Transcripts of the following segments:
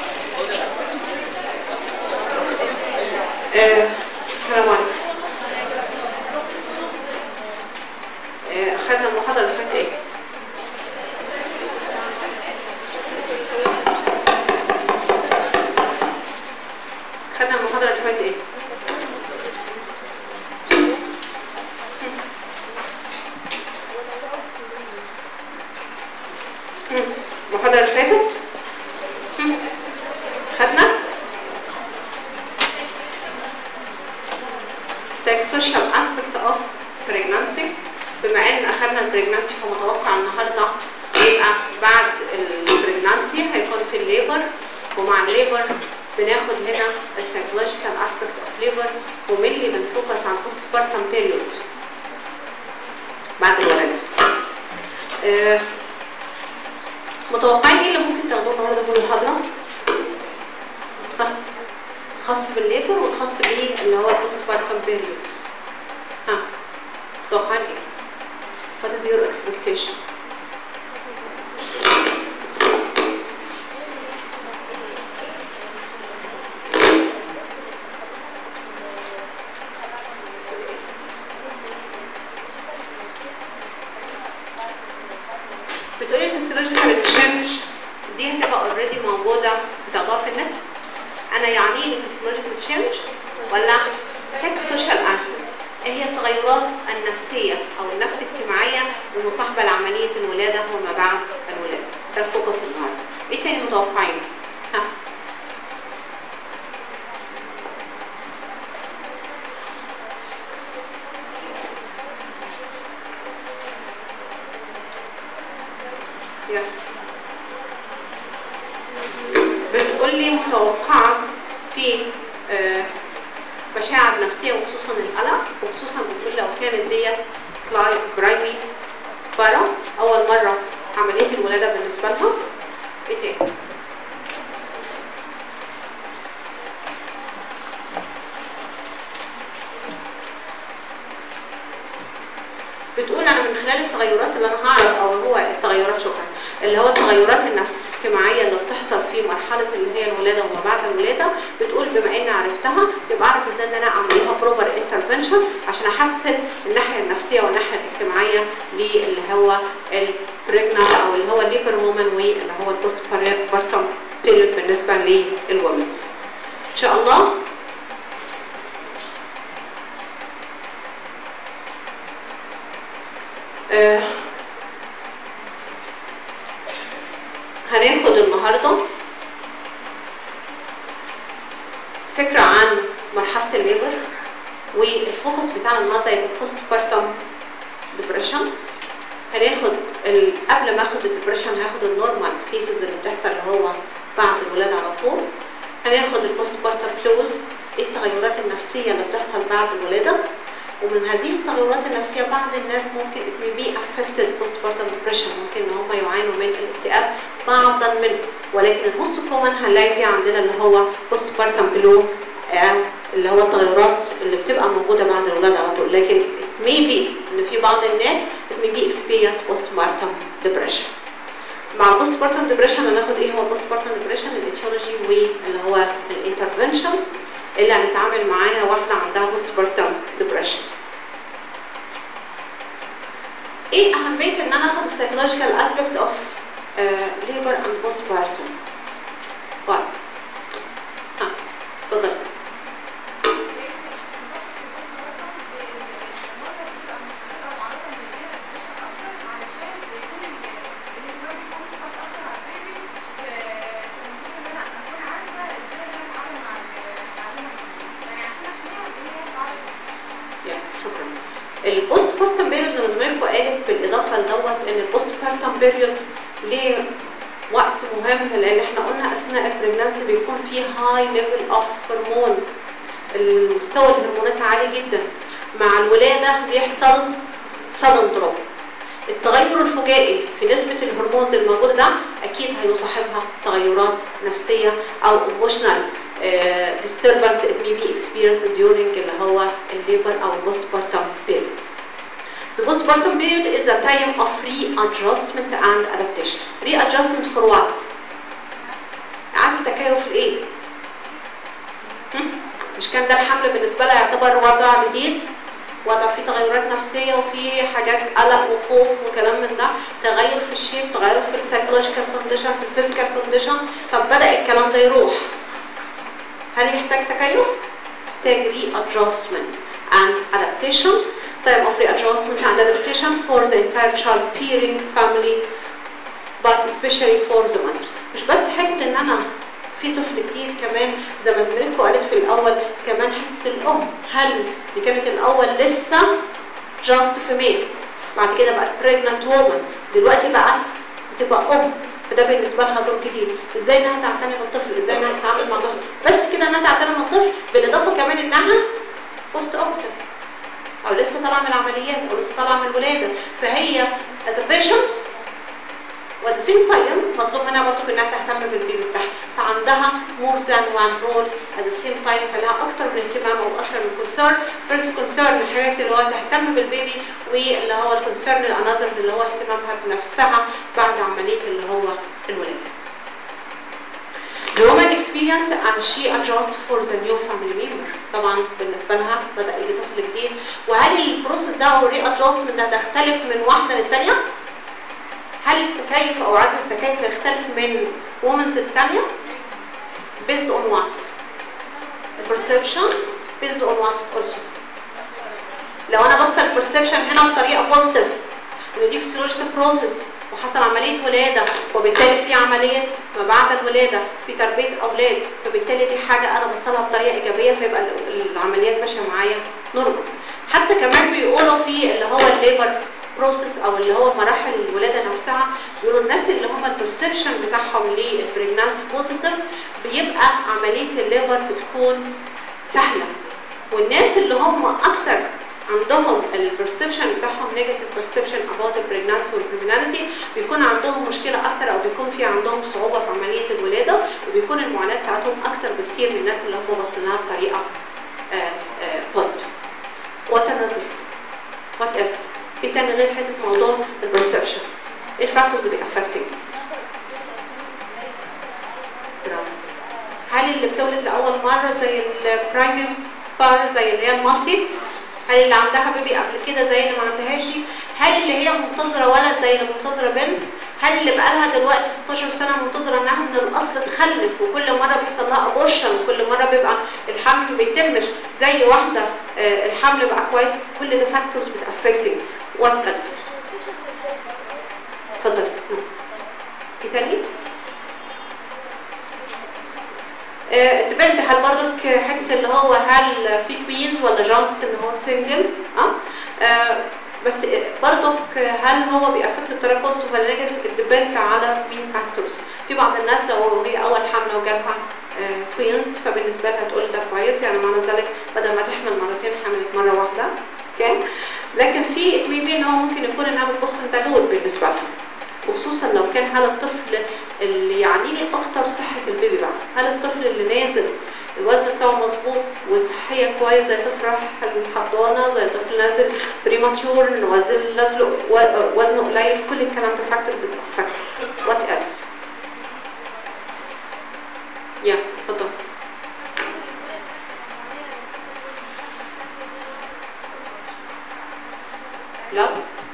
آه، السلام عليكم آه، أخذنا المحاضرة اللي فاتت إيه؟ أخذنا المحاضرة اللي فاتت إيه؟ مم. المحاضرة اللي فاتت؟ مم. خدنا؟ psychosocial aspect of pregnancy بما ان اخذنا البريجنانسي فمتوقع النهارده يبقى بعد البريجنانسي هيكون في الليبر ومع الليبر بناخد هنا السايكولوجيكال اسبكت اوف ليبر ومنلي بنفوكس على البوست بارتم بيريود بعد الولاده. آه، متوقعين ايه اللي ممكن تاخدوه النهارده في المحاضره؟ خاص بالليبر والخاص بيه اللي هو البوست بارتم بيريود. ها متوقعين ايه؟ What is your expectation? بتقولي الفسيولوجيكال تشينج دي هتبقى اوريدي موجوده بتاخدوها في الناس انا يعني ايه الفسيولوجيكال تشينج ولا سوشيال اسبكت هي التغيرات النفسيه او النفس الاجتماعيه المصاحبه لعمليه الولاده وما بعد الولاده ده الفوكس النهارده ايه تاني متوقعين ها يلا. بتقول لي متوقعة في آه، مشاعر نفسية وخصوصا القلق وخصوصا بتقول لو كانت ديت كلاي برايمي برا أول مرة عملية الولادة بالنسبة لها ايه تاني؟ بتقول انا من خلال التغيرات اللي انا هعرف او هو التغيرات شكرا اللي هو التغيرات النفس الاجتماعيه اللي بتحصل في مرحله اللي هي الولاده وما بعد الولاده بتقول بما اني عرفتها يبقى اعرف ازاي ان انا اعمل لها بروبر انترفنشن عشان احسن الناحيه النفسيه والناحيه الاجتماعيه للي هو البريجنال او اللي هو الليبر وومن واللي هو البوست بارتم بيريود بالنسبه للومن ان شاء الله آه، هناخد النهارده فكرة عن مرحلة الليبر والفوكس بتاعنا النهارده يبقى بوست بارتم ديبريشن هناخد ال... قبل ما اخد الديبريشن هاخد النورمال فيزز اللي بتحصل اللي هو بعد الولاده على طول هناخد البوست بارتم فلوز ايه التغيرات النفسيه اللي بتحصل بعد الولاده ومن هذه التغيرات النفسيه بعض الناس ممكن it may be affected postpartum depression ممكن ان هم يعانوا من الاكتئاب بعضا منه ولكن الموست كومن هنلاقي فيه عندنا اللي هو postpartum blue آه، اللي هو التغيرات اللي بتبقى موجوده بعد الولاده على طول لكن it may be ان في بعض الناس it may be experience postpartum depression مع postpartum depression هناخد ايه هو postpartum depression الايتيولوجي واللي هو الانترفنشن اللي هنتعامل معاها واحده عندها postpartum depression ايه اهميه ان انا اخد psychological aspect of uh, labor and postpartum طيب ها اتفضل يا شكرا البوست بارتم بيريود اللي زميلكم قالت بالاضافه لدوت ان البوست بارتم بيريود ليه وقت مهم لان احنا قلنا اثناء البريجنانسي بيكون فيه هاي ليفل اوف هرمون المستوى الهرمونات عالي جدا مع الولاده بيحصل sudden drop التغير الفجائي في نسبة الهرمونز الموجودة ده أكيد هيصاحبها تغيرات نفسية أو emotional uh, disturbance it may be experienced during اللي هو الليبر أو postpartum period. The postpartum period is a time of readjustment and adaptation. Readjustment for what? عارفة تكيف الايه هم؟ مش كان ده الحمل بالنسبه لها يعتبر وضع جديد وضع فيه تغيرات نفسيه وفيه حاجات قلق وخوف وكلام من ده تغير في الشيب تغير في السايكولوجيكال كونديشن في الفيزيكال كونديشن طب بدا الكلام ده يروح هل يحتاج تكيف؟ يحتاج readjustment and adaptation time of readjustment and adaptation for the entire child peering family but especially for the mother مش بس حته ان انا في طفل جديد كمان زي ما زميلتكم قالت في الاول كمان حته الام هل دي كانت الاول لسه جاست فيميل بعد كده بقت بريجننت وومن دلوقتي بقى بتبقى ام فده بالنسبه لها دور جديد ازاي انها تعتني بالطفل ازاي انها تتعامل مع الطفل بس كده انها تعتني بالطفل بالاضافه كمان انها بوست اوبتيف او لسه طالعه من العمليات او لسه طالعه من الولاده فهي as a patient وات ذا سيم تايم مطلوب منها برضه انها تهتم بالبيبي بتاعها فعندها مور ذان وان رول ات ذا سيم تايم فلها اكتر من اهتمام او اكتر من كونسيرن فيرست كونسيرن الحاجات اللي هو تهتم بالبيبي واللي هو الكونسيرن الانذرز اللي هو اهتمامها بنفسها بعد عمليه اللي هو الولاده. The woman experience and she adjusts for the new family member. طبعا بالنسبه لها بدا يجي طفل جديد وهل البروسيس ده او الري ادجستمنت ده تختلف من واحده للثانيه؟ هل التكيف او عدم التكيف يختلف من وومنز الثانيه؟ based on what? The perception based on what also? لو انا بص البرسبشن هنا بطريقه بوزيتيف ان دي فيسيولوجيكال بروسيس وحصل عمليه ولاده وبالتالي في عمليه ما بعد الولاده في تربيه اولاد فبالتالي دي حاجه انا بصلها بطريقه ايجابيه فيبقى العمليات ماشيه معايا نورمال حتى كمان بيقولوا في اللي هو الليبر بروسيس او اللي هو مراحل الولاده نفسها بيقولوا الناس اللي هم البرسبشن بتاعهم للبريجنانسي بوزيتيف بيبقى عمليه الليبر بتكون سهله والناس اللي هم اكتر عندهم البرسبشن بتاعهم نيجاتيف برسبشن اباوت البريجنانسي والبريجنانتي بيكون عندهم مشكله اكتر او بيكون في عندهم صعوبه في عمليه الولاده وبيكون المعاناه بتاعتهم اكتر بكتير من الناس اللي هم باصين لها بطريقه بوزيتيف وات انذر وات ايلس ايه تاني غير حته موضوع البرسبشن ايه الفاكتورز اللي بيأفكتنج هل اللي بتولد لاول مره زي البرايمري بار زي اللي هي المالتي هل اللي عندها بيبي قبل كده زي اللي ما عندهاش هل اللي هي منتظره ولد زي اللي منتظره بنت هل اللي بقالها دلوقتي 16 سنه منتظره انها من الاصل تخلف وكل مره بيحصل لها ابورشن وكل مره بيبقى الحمل ما بيتمش زي واحده آه الحمل بقى كويس كل ده فاكتورز بتافكتنج وات ايلس اتفضلي ايه تاني؟ ديبند هل برضك حته اللي هو هل في كوينز ولا جانس ان هو سنجل اه, آه بس برضك هل هو بيأفكت بطريقه بوزيتيف ولا نيجاتيف ديبند على مين فاكتورز في بعض الناس لو هي اول حمله وجالها كوينز فبالنسبه لها تقول ده كويس يعني معنى ذلك بدل ما تحمل مرتين حملت مره واحده اوكي لكن في ميبي ان هو ممكن يكون انها بتبص دلول بالنسبه لها وخصوصا لو كان هل الطفل اللي يعني لي اكتر صحه البيبي بقى هل الطفل اللي نازل الوزن بتاعه مظبوط وصحيه كويس زي طفل راح الحضانه زي طفل نازل بريماتيور وزن نازله وزنه قليل كل الكلام ده فاكتور بتأفكت وات ايلس يا اتفضل لا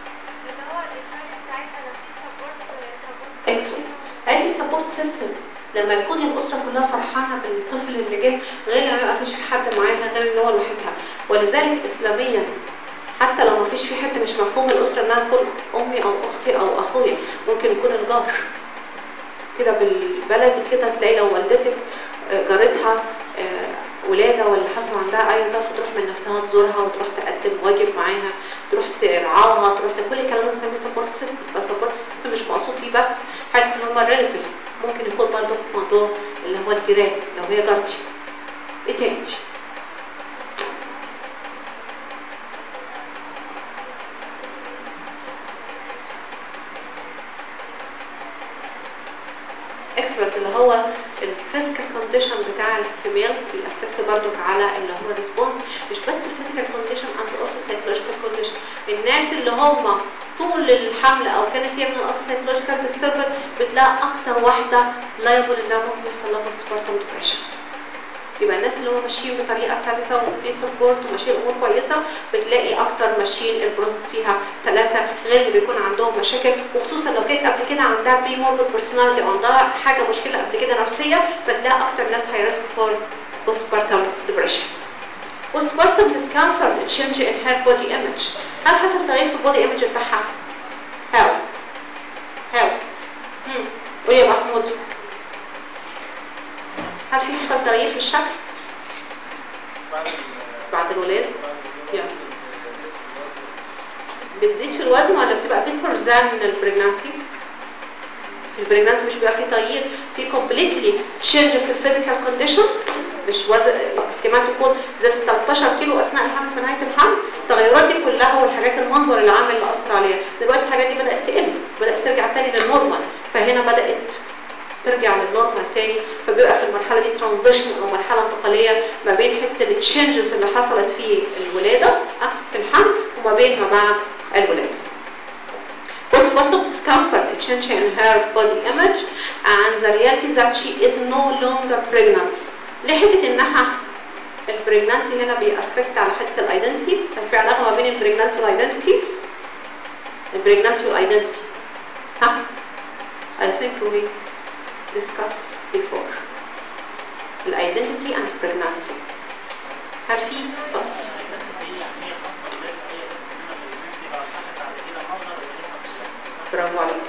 قالت لي سبورت سيستم لما يكون الاسره كلها فرحانه بالطفل اللي جه غير لما يبقى مفيش في حد معاها غير ان هو لوحدها ولذلك اسلاميا حتى لو مفيش في حته مش مفهوم الاسره انها تكون امي او اختي او اخويا ممكن يكون الجار كده بالبلدي كده تلاقي لو والدتك جارتها ولاده ولا حصل عندها اي ظرف تروح من نفسها تزورها وتروح تقدم واجب معاها تروح ترعاها تروح كل الكلام ده بنسميه سبورت سيستم بس سبورت سيستم مش مقصود فيه بس حته ان هم ريليتيف ممكن يكون برضه في موضوع اللي هو الجيران لو هي جارتي ايه تاني اكسبرت اللي هو الفيزيكال كونديشن بتاع الفيميلز بيأفكت برضك على اللي هو الريسبونس مش بس الفيزيكال كونديشن اند اولسو سايكولوجيكال كونديشن الناس اللي هم طول الحمل او كانت هي من الاصل سايكولوجيكال ديستربر بتلاقي اكتر واحده لايبل انها ممكن يحصل لها بوست بارتم ديبريشن يبقى الناس اللي هم ماشيين بطريقه سلسه وفي سبورت وماشيين الامور كويسه بتلاقي اكتر ماشيين البروسس فيها سلاسه غير اللي بيكون عندهم مشاكل وخصوصا لو كانت قبل كده عندها بري موربل بيرسوناليتي او عندها حاجه مشكله قبل كده نفسيه فتلاقي اكتر ناس هاي ريسك فور بوست بارتم ديبريشن بوست بارتم discomfort change in her body image هل حصل تغيير في البودي ايمج بتاعها؟ هاو هاو قولي يا محمود هل في حصل تغيير في الشكل بعد الولاد؟ يلا بتزيد في الوزن ولا بتبقى بيتر ذان البريجنانسي؟ في البريجنانسي مش بيبقى في تغيير في كومبليتلي شينج في الفيزيكال كونديشن مش وزن احتمال تكون زادت 13 كيلو اثناء الحمل في نهايه الحمل التغيرات دي كلها والحاجات المنظر العام اللي اثر عليها دلوقتي الحاجات دي بدات تقل بدات ترجع تاني للنورمال فهنا بدات ترجع للنورمال تاني فبيبقى في المرحله دي ترانزيشن او مرحله انتقاليه ما بين حته التشينجز اللي حصلت في الولاده في الحمل وما بين ما بعد الولاده. Postpartum discomfort, a change in her body image, and the reality that she is no longer pregnant. لحته انها البريجنانسي هنا بيأفكت على حته الايدنتي، هل في علاقه ما بين البريجنانسي والايدنتي؟ البريجنانسي والايدنتي. ها؟ I think we discussed before. Identity and pregnancy. هل في برافو عليك.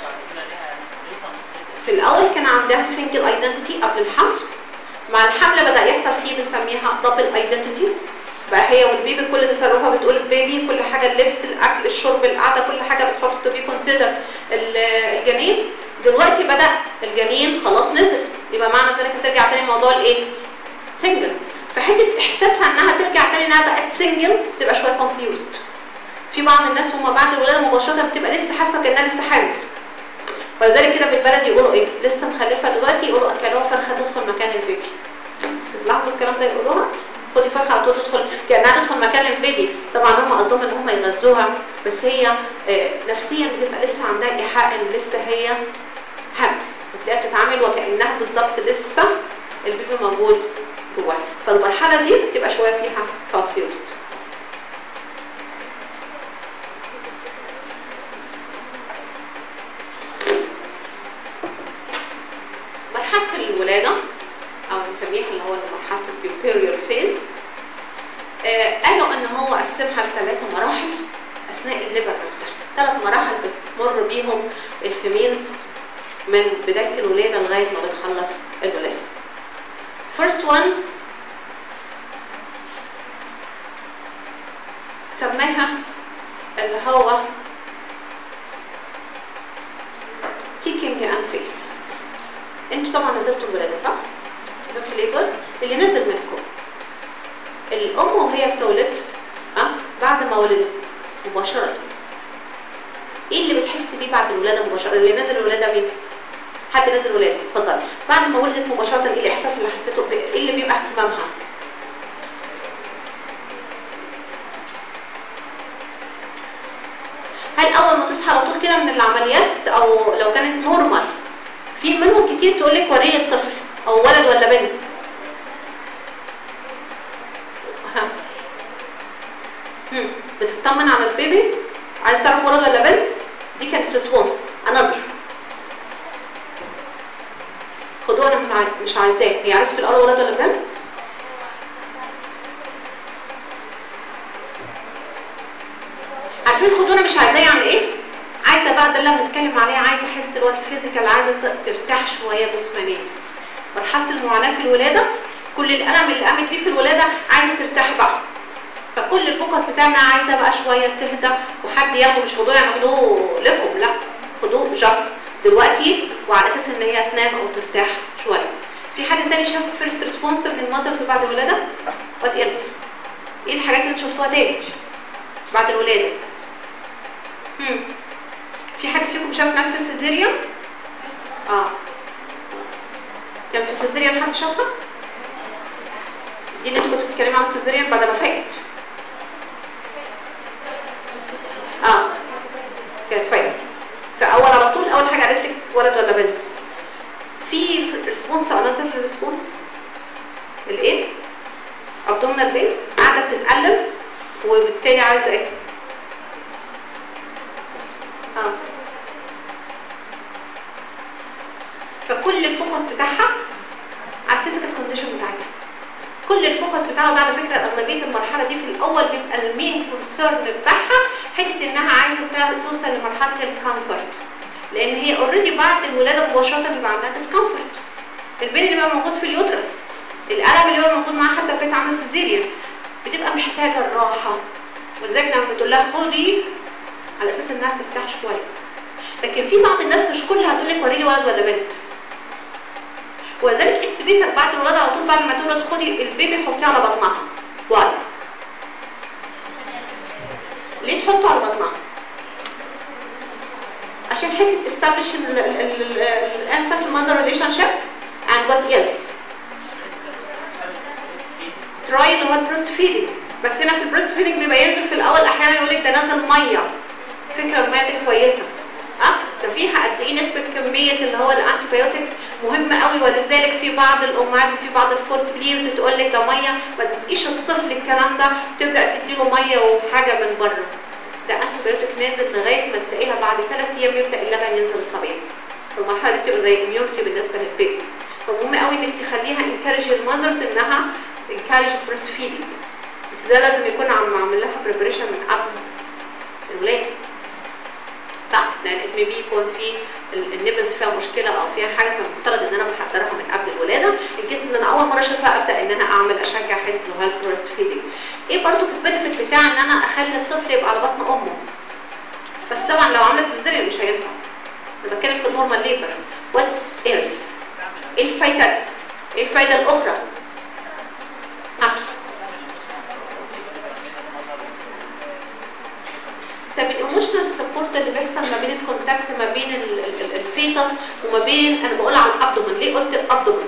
في الأول كان عندها single identity قبل الحمل. مع الحمل بدأ يحصل فيه بنسميها double identity. بقى هي والبيبي كل تصرفها بتقول البيبي كل حاجة اللبس الأكل الشرب القعدة كل حاجة بتحط to be consider الجنين دلوقتي بدأ الجنين خلاص نزل يبقى معنى ذلك هترجع تاني موضوع الايه؟ سنجل فحته احساسها انها ترجع تاني انها بقت سنجل تبقى شويه كونفيوزد في بعض الناس هم بعد الولاده مباشره بتبقى لسه حاسه كانها لسه حامل ولذلك كده في البلد يقولوا ايه؟ لسه مخلفه دلوقتي يقولوا اكلوها فرخه تدخل مكان البيبي لاحظوا الكلام ده يقولوها؟ خدي فرخه على طول تدخل كانها تدخل مكان البيبي طبعا هم قصدهم ان هم يغذوها بس هي آه، نفسيا بتبقى لسه عندها ايحاء ان لسه هي حمل بتلاقيها بتتعامل وكانها بالظبط لسه البيبي موجود جواها فالمرحله دي بتبقى شويه فيها confused مرحله الولاده او نسميها اللي هو مرحله البيوبيريال فيز آه قالوا ان هو قسمها لثلاث مراحل اثناء الليبر نفسها ثلاث مراحل بتمر بيهم الفيميلز من بدايه الولاده لغايه ما بتخلص الولاده first one سماها اللي هو تيكينج اند فيس انتوا طبعا نزلتوا الولاده صح؟ في ليبر اللي نزل منكم الام وهي بتولد اه بعد ما ولدت مباشره ايه اللي بتحس بيه بعد الولاده مباشره اللي نزل الولاده مين حد نزل ولاده اتفضل بعد ما ولدت مباشره ايه الاحساس اللي حسيته بيه؟ ايه اللي بيبقى اهتمامها هل اول ما تصحى على طول كده من العمليات او لو كانت نورمال في منهم كتير تقول لك وريني الطفل او ولد ولا بنت ها. هم. بتطمن على البيبي عايز تعرف ولد ولا بنت دي كانت ريسبونس انظر خدوه انا مش عايز- مش عايزاه هي عرفت الاول ولد ولا بنت عارفين خدوه انا مش عايزاه يعني ايه عايزه بقى ده اللي هنتكلم عليه عايزه حته اللي هو الفيزيكال عايزه ت- ترتاح شويه جسمانيا مرحله المعاناه في الولاده كل الالم اللي قامت بيه في الولاده عايزه ترتاح بقى فكل الفوكس بتاعنا عايزه بقى شويه تهدى وحد ياخده مش خدوه يعني خدوه لكم لا خدوه جاست دلوقتي وعلى اساس ان هي تنام او ترتاح شويه في حد تاني شاف فيرست ريسبونس من المذرز بعد الولاده وات ايلس ايه الحاجات اللي انتوا شفتوها تاني بعد الولاده هم. في حد فيكم شاف نفس السيزيريان اه كان في السيزيريان حد شافها؟ دي اللي انتوا كنتوا بتتكلموا عن السيزيريان بعد ما فاتت اه كانت فايدة فاول على طول اول حاجه قالت لك ولد ولا بنت في ريسبونس انذر ريسبونس الايه ابدومينال بين قاعده بتتقلب وبالتالي عايزه ايه اه فكل الفوكس بتاعها على الفيزيكال كونديشن بتاعتها كل الفوكس بتاعه ده على فكره اغلبيه المرحله دي في الاول بيبقى المين كونسيرن بتاعها حته انها عايزه توصل لمرحله الكمفورت لان هي اوريدي بعد الولاده مباشره بيبقى عندها ديسكمفورت البين اللي بيبقى موجود في اليوترس الالم اللي بيبقى موجود معاها حتى بقيت عامله سيزيريان بتبقى محتاجه الراحه ولذلك لما بتقول لها خدي على اساس انها ترتاح شويه لكن في بعض الناس مش كلها هتقول لك وريني ولد ولا بنت ولذلك اتس بيتر بعد الولاده على طول بعد ما تولد خدي البيبي حطيه على بطنها واي ليه تحطه على بطنها عشان حته establish الانفant mother relationship and what else try اللي هو البريست فيدنج بس هنا في البريست فيدنج بيبقى ينزل في الاول احيانا يقول لك ده نزل ميه فكره الميه دي كويسه اه ده فيها قد ايه نسبه كميه اللي هو الانتي بايوتكس مهمه قوي ولذلك في بعض الامهات وفي بعض الفورس بليفز تقول لك ده ميه ما تسقيش الطفل الكلام ده تبدا تديله ميه وحاجه من بره ده انتي بايوتك نازل لغايه ما تلاقيها بعد ثلاث ايام يبدا اللبن ينزل الطبيعي فالمرحله دي بتبقى زي اميونتي بالنسبه للبيبي فمهم قوي انك تخليها انكارج المذرز انها انكارج بريست فيدنج بس ده لازم يكون عم عامل لها بريبريشن من قبل الولاده صح لان ات مي بي يكون في النبلز فيها مشكله او فيها حاجه فالمفترض ان انا بحضرها من قبل الولاده ان كيس ان انا اول مره اشوفها ابدا ان انا اعمل اشجع حته اللي هو البريست فيدنج ايه برضو في البنفيت بتاع ان انا اخلي الطفل يبقى على بطن امه بس طبعا لو عامله سيزيريان مش هينفع انا بتكلم في النورمال ليبر واتس ايرس ايه الفايده ايه الفايده الاخرى ها طب الايموشنال سبورت اللي بيحصل ما بين الكونتاكت ما بين الفيتس وما بين انا بقول على الابدومن ليه قلت الابدومن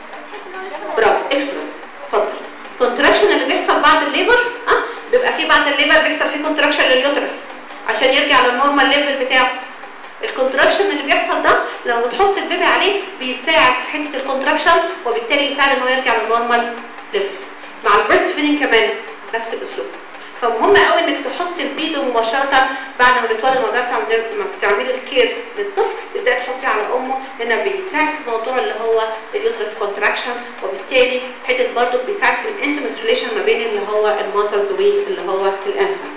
برافو اكسلنت اتفضل الكونتراكشن اللي بيحصل بعد الليبر ها أه؟ بيبقى في بعد الليبر بيحصل فيه كونتراكشن لليوترس عشان يرجع للنورمال ليفل بتاعه الكونتراكشن اللي بيحصل ده لو بتحط البيبي عليه بيساعد في حته الكونتراكشن وبالتالي يساعد ان هو يرجع للنورمال ليفل مع البريست فيدنج كمان نفس الاسلوب فمهم قوي انك تحط البيبي مباشره بعد ما بتولد ما بتعملي الكير للطفل تبداي تحطيه على امه هنا بيساعد في موضوع اللي هو اليوترس كونتراكشن وبالتالي حته برضه بيساعد في الانتيمت ريليشن ما بين اللي هو المذرز واللي هو الانفانت.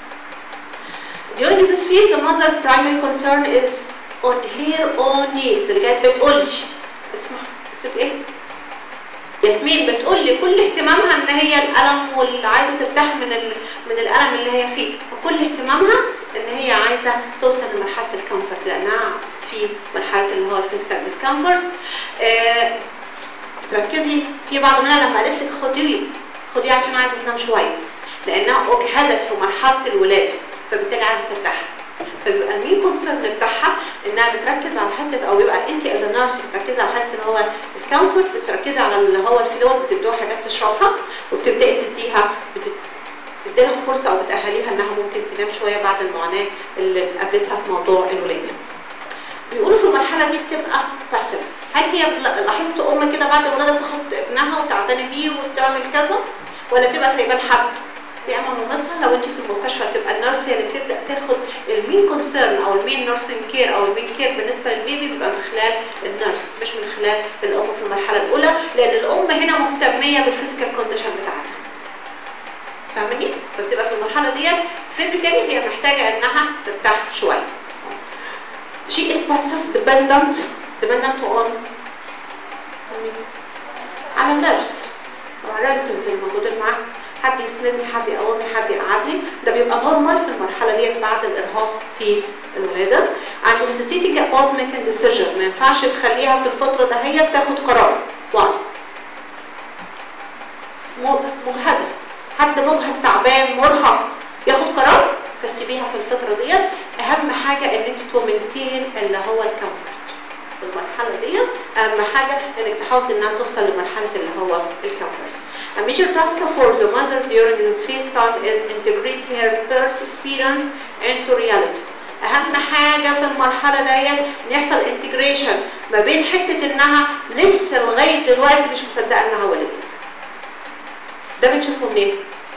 During this phase the mother's primary concern is on her own needs اللي كانت بتقولش اسمع اسمك ايه؟ ياسمين بتقول لي كل اهتمامها ان هي الالم واللي عايزه ترتاح من ال... من الالم اللي هي فيه فكل اهتمامها ان هي عايزه توصل لمرحله الكمفورت لانها في مرحله اللي هو الفيزيكال ديسكمفورت آه ركزي في بعض منها لما قالت لك خديه خديه عشان عايزه تنام شويه لانها اجهدت في مرحله الولاده فبالتالي عايزه ترتاح فبيبقى المين كونسيرن بتاعها انها بتركز على حته او يبقى انت از نيرس بتركزي على حته اللي هو الكمفورت بتركزي على اللي هو الفلويد بتدوها حاجات تشربها وبتبداي تديها بتدي لها فرصه او بتاهليها انها ممكن تنام شويه بعد المعاناه اللي قابلتها في موضوع الولاده. بيقولوا في المرحله دي بتبقى باسف هل هي لاحظت ام كده بعد الولاده تاخد ابنها وتعتني بيه وتعمل كذا ولا تبقى سايباه لحد يا اما مامتها لو انت في المستشفى تبقى النيرس هي اللي بتبدا تاخد المين كونسيرن او المين نيرسينج كير او المين كير بالنسبه للبيبي بيبقى من خلال النيرس مش من خلال الام في المرحله الاولى لان الام هنا مهتميه بالفيزيكال كونديشن بتاعتها فاهماني؟ فبتبقى في المرحله ديت فيزيكالي هي محتاجه انها ترتاح شويه. She is passive dependent dependent on على النيرس او على الريلتيفز اللي موجودين معاها حد يسندني حد يقومني حد يقعدني ده بيبقى نورمال في المرحله ديت بعد الارهاق في الولاده عند hesitating about making decision ما ينفعش تخليها في الفتره دهيت تاخد قرار واحد مجهد حد مجهد تعبان مرهق ياخد قرار فسيبيها في الفتره ديت اهم حاجه ان انت تومنتين اللي هو الكمفورت في المرحله دي اهم حاجه انك تحاول انها توصل لمرحله اللي هو الكونفرت A major task for the mother during this phase time is integrate her birth experience into reality. اهم حاجه في المرحله ديت ان يحصل انتجريشن ما بين حته انها لسه لغايه دلوقتي مش مصدقه انها ولدت. ده بنشوفه منين؟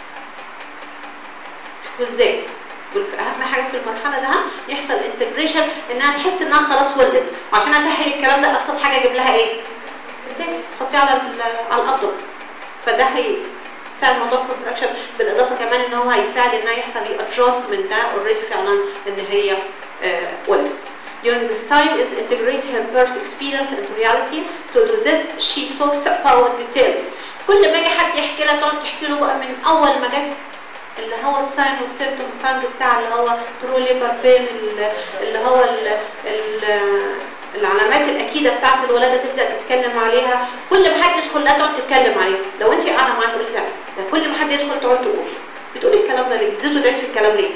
وازاي؟ اهم حاجه في المرحله ده يحصل انتجريشن انها تحس انها خلاص ولدت وعشان اسهل الكلام ده ابسط حاجه اجيب لها ايه؟ البيت حطيه على على الابدن فده هيساعد موضوع الكونتراكشن بالاضافه كمان ان هو هيساعد انها يحصل الادجستمنت ده اوريدي فعلا ان هي آه ولدت. During this time is integrate her birth experience into reality. To do this, she talks about details. كل ما يجي حد يحكي لها تقعد تحكي له بقى من اول ما جت اللي هو الساين والسيمتوم ساينز بتاع اللي هو ترو ليبر بين اللي هو ال ال العلامات الاكيده بتاعت الولاده تبدا تتكلم عليها كل ما حد يدخل لها تقعد تتكلم عليها لو انت قاعده معاها تقول ده ده كل ما حد يدخل تقعد تقول بتقولي الكلام ده ليه؟ بتزيدوا تعيد في الكلام ليه؟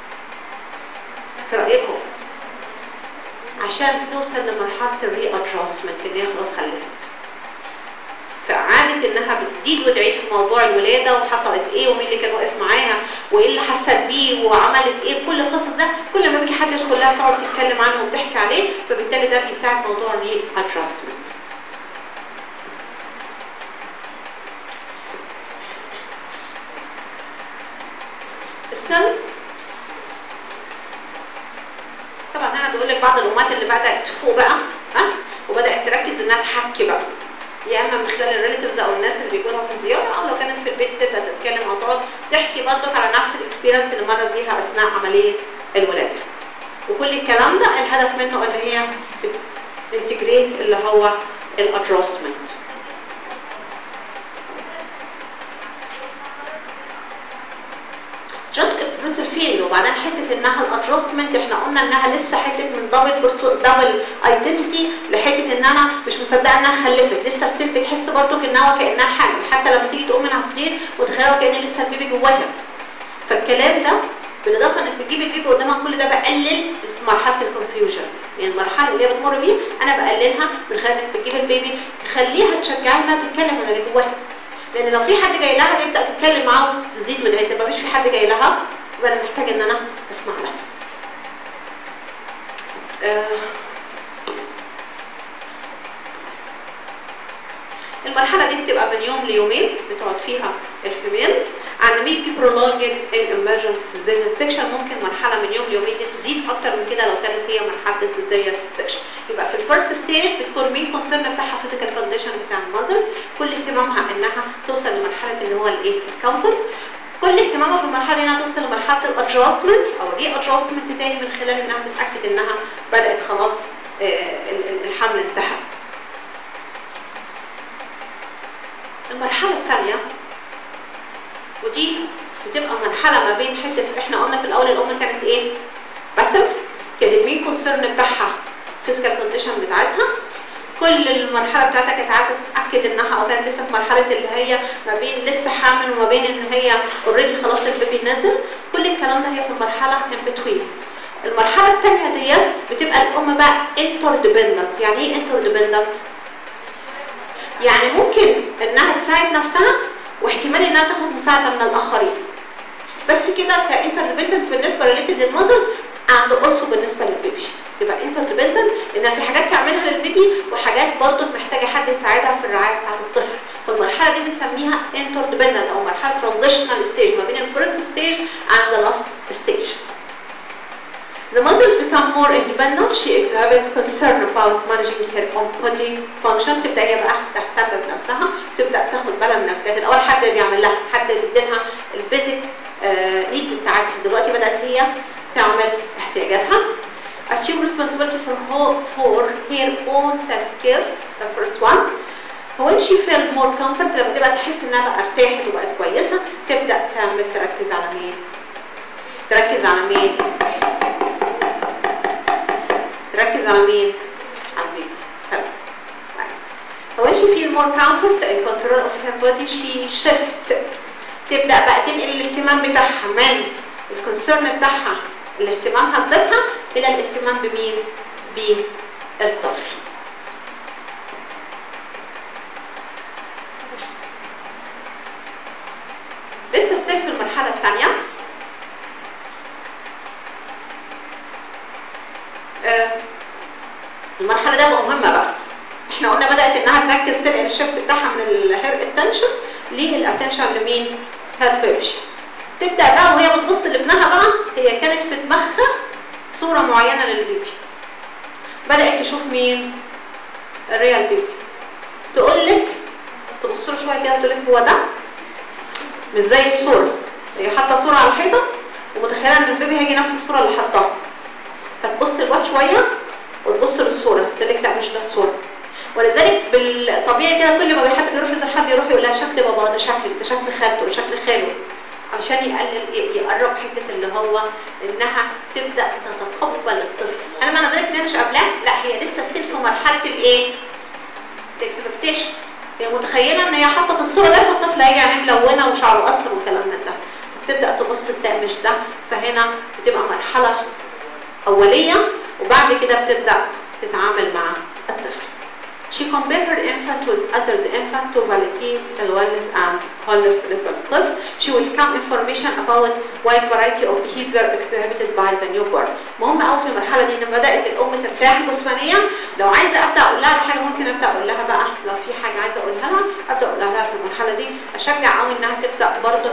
في رايكم عشان توصل لمرحله الري ادجستمنت ان هي خلاص خلفت فعادت انها بتزيد وتعيد في موضوع الولاده وحصلت ايه ومين اللي كان واقف معاها وايه اللي حست بيه وعملت ايه كل القصص ده كل ما بيجي حد يدخل لها تقعد تتكلم عنه وتحكي عليه فبالتالي ده بيساعد موضوع الري ادجستمنت السن طبعا انا بقول لك بعض الامهات اللي بدات تفوق بقى ها وبدات تركز انها تحكي بقى يا اما من خلال الريليتيفز او الناس اللي بيكونوا في زياره او لو كانت في البيت تبدا تتكلم او تقعد تحكي برضك على نفس الاكسبيرينس اللي مرت بيها اثناء عمليه الولاده. وكل الكلام ده الهدف منه ان هي انتجريت اللي هو الادجستمنت. جاست اكسبريس الفيلد وبعدين حته انها الادجستمنت احنا قلنا انها لسه حته من دبل دبل ايدنتيتي لحته ان انا مش مصدقه انها خلفت لسه ستيل بتحس برضو انها وكانها حامل حتى لما تيجي تقوم من على السرير وتخيل وكان لسه البيبي جواها فالكلام ده بالاضافه انك بتجيب البيبي قدامها كل ده بقلل في مرحله الكونفيوجن يعني المرحله اللي هي بتمر بيه انا بقللها من خلال انك بتجيب البيبي تخليها تشجعها انها تتكلم عن اللي جواها لان لو في حد جاي لها تبدا تتكلم معاه تزيد من عدة مفيش في حد جاي لها يبقى انا محتاج ان انا اسمع لها آه المرحلة دي بتبقى من يوم ليومين بتقعد فيها الفيميلز عند مين في prolonged in emergency cesarean section ممكن مرحلة من يوم ليومين دي تزيد أكتر من كده لو كانت هي مرحلة السيزيريان section يبقى في الفيرست ستيج بتكون مين كونسيرن بتاعها physical condition بتاع المذرز كل اهتمامها إنها توصل لمرحلة اللي هو الإيه الكومفورت كل اهتمامها في المرحلة دي إنها توصل لمرحلة الادجستمنت أو الري ادجستمنت تاني من خلال إنها تتأكد إنها بدأت خلاص آه الحمل انتهى المرحلة الثانية ودي بتبقى مرحلة ما بين حتة احنا قلنا في الأول الأم كانت إيه؟ باسف كان المين كونسيرن بتاعها فيزيكال كونديشن بتاعتها كل المرحلة بتاعتها كانت عايزة تتأكد إنها أو كانت لسه في مرحلة اللي هي ما بين لسه حامل وما بين إن هي أوريدي خلاص البيبي نازل كل الكلام ده هي في المرحلة in between المرحلة الثانية ديت بتبقى الأم بقى interdependent يعني إيه interdependent؟ يعني ممكن انها تساعد نفسها واحتمال انها تاخد مساعده من الاخرين بس كده كانترديبندنت بالنسبه ريليتد للمذرز اند اولسو بالنسبه للبيبي تبقى انترديبندنت انها في حاجات تعملها للبيبي وحاجات برضه محتاجه حد يساعدها في الرعايه بتاعت الطفل فالمرحله دي بنسميها انترديبندنت او مرحله ترانزيشنال ستيج ما بين الفيرست ستيج اند ذا لاست ستيج The mothers become more independent. She exhibits concern about managing her own body function. تبدا هي بقى تهتم بنفسها، تبدا تاخد بالها من نفسها. الاول حد بيعمل لها، حد بيديلها البيزك نيدز بتاعتها. دلوقتي بدات هي تعمل احتياجاتها. Assume responsibility for her, for her own self-care. The first one. when she felt more comfort لما تبقى تحس انها بقى ارتاحت وبقت كويسه تبدا تعمل تركز على مين؟ تركز على مين؟ تركز على مين؟ على البيبي. حلو. So when she feel more comfort and control of her body she shift تبدأ بقى تنقل الاهتمام بتاعها من الكونسيرن بتاعها الاهتمامها بذاتها إلى الاهتمام بمين؟ بالطفل. المرحله ده بقى مهمه بقى احنا قلنا بدات انها تركز تنقل الشفت بتاعها من الهير اتنشن للاتنشن لمين؟ هير بيبش تبدا بقى وهي بتبص لابنها بقى هي كانت في دماغها صوره معينه للبيبي بدات تشوف مين؟ الريال بيبي تقول لك تبص له شويه كده تقول لك هو ده مش زي الصوره هي حاطه صوره على الحيطه ومتخيله ان البيبي هيجي نفس الصوره اللي حطاها فتبص للواد شويه وتبص للصوره تقول لك لا مش ده الصوره ولذلك بالطبيعي كده كل ما حد بيروح يزور حد يروح يقول لها شكل بابا ده شكل ده شكل خالته ده شكل خاله عشان يقلل يقرب حته اللي هو انها تبدا تتقبل الطفل انا معنى ذلك ان هي مش قبلها لا هي لسه ستيل في مرحله الايه؟ الاكسبكتيشن هي متخيله ان هي حطت الصوره ده فالطفل هيجي عينيه ملونه وشعره اصفر والكلام من ده تبدا تبص تلاقي مش ده فهنا بتبقى مرحله اوليه وبعد كده بتبدا تتعامل مع الطفل She compared her infant with others infant to validate the wellness and wholeness بالنسبة للطفل. She would count information about wide variety of behavior exhibited by the newborn. مهم قوي في المرحلة دي ان بدأت الأم ترتاح جسمانيا لو عايزة أبدأ أقول لها حاجة ممكن أبدأ أقول لها بقى لو في حاجة عايزة أقولها لها أبدأ أقول لها في المرحلة دي أشجع قوي إنها تبدأ برضه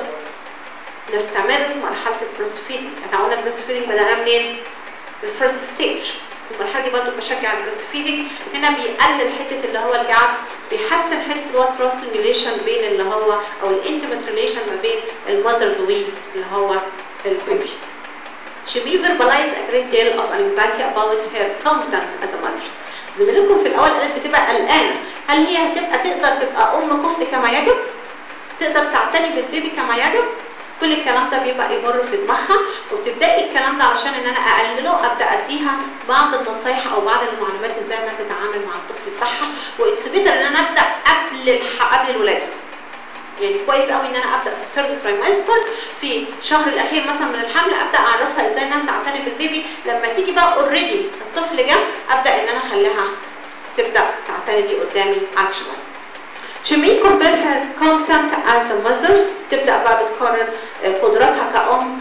نستمر في مرحلة البريست فيدنج. احنا قلنا البريست فيدنج بدأنا منين؟ الفيرست ستيج. المرحله دي برضه بشجع البريست فيدنج هنا بيقلل حته اللي هو الجعبس بيحسن حته اللي هو التراست ريليشن بين اللي هو او الانتيمت ريليشن ما بين المذرز واللي هو البيبي. She may verbalize a great deal of anxiety about her competence as a mother. زميلتكم في الاول قالت بتبقى قلقانه هل هي هتبقى تقدر تبقى ام كفء كما يجب؟ تقدر تعتني بالبيبي كما يجب؟ كل الكلام ده بيبقى يمر في دماغها وبتبداي الكلام ده علشان ان انا اقلله ابدا اديها بعض النصايح او بعض المعلومات ازاي انها تتعامل مع الطفل بتاعها واتس بيتر ان انا ابدا قبل الح... قبل الولاده يعني كويس قوي ان انا ابدا في الثيرد ترايمستر في الشهر الاخير مثلا من الحمل ابدا اعرفها ازاي انها تعتني بالبيبي لما تيجي بقى اوريدي الطفل جه ابدا ان انا اخليها تبدا تعتني بيه قدامي اكشوال She may compare her content as a mother تبدأ بقى بتقارن قدراتها كأم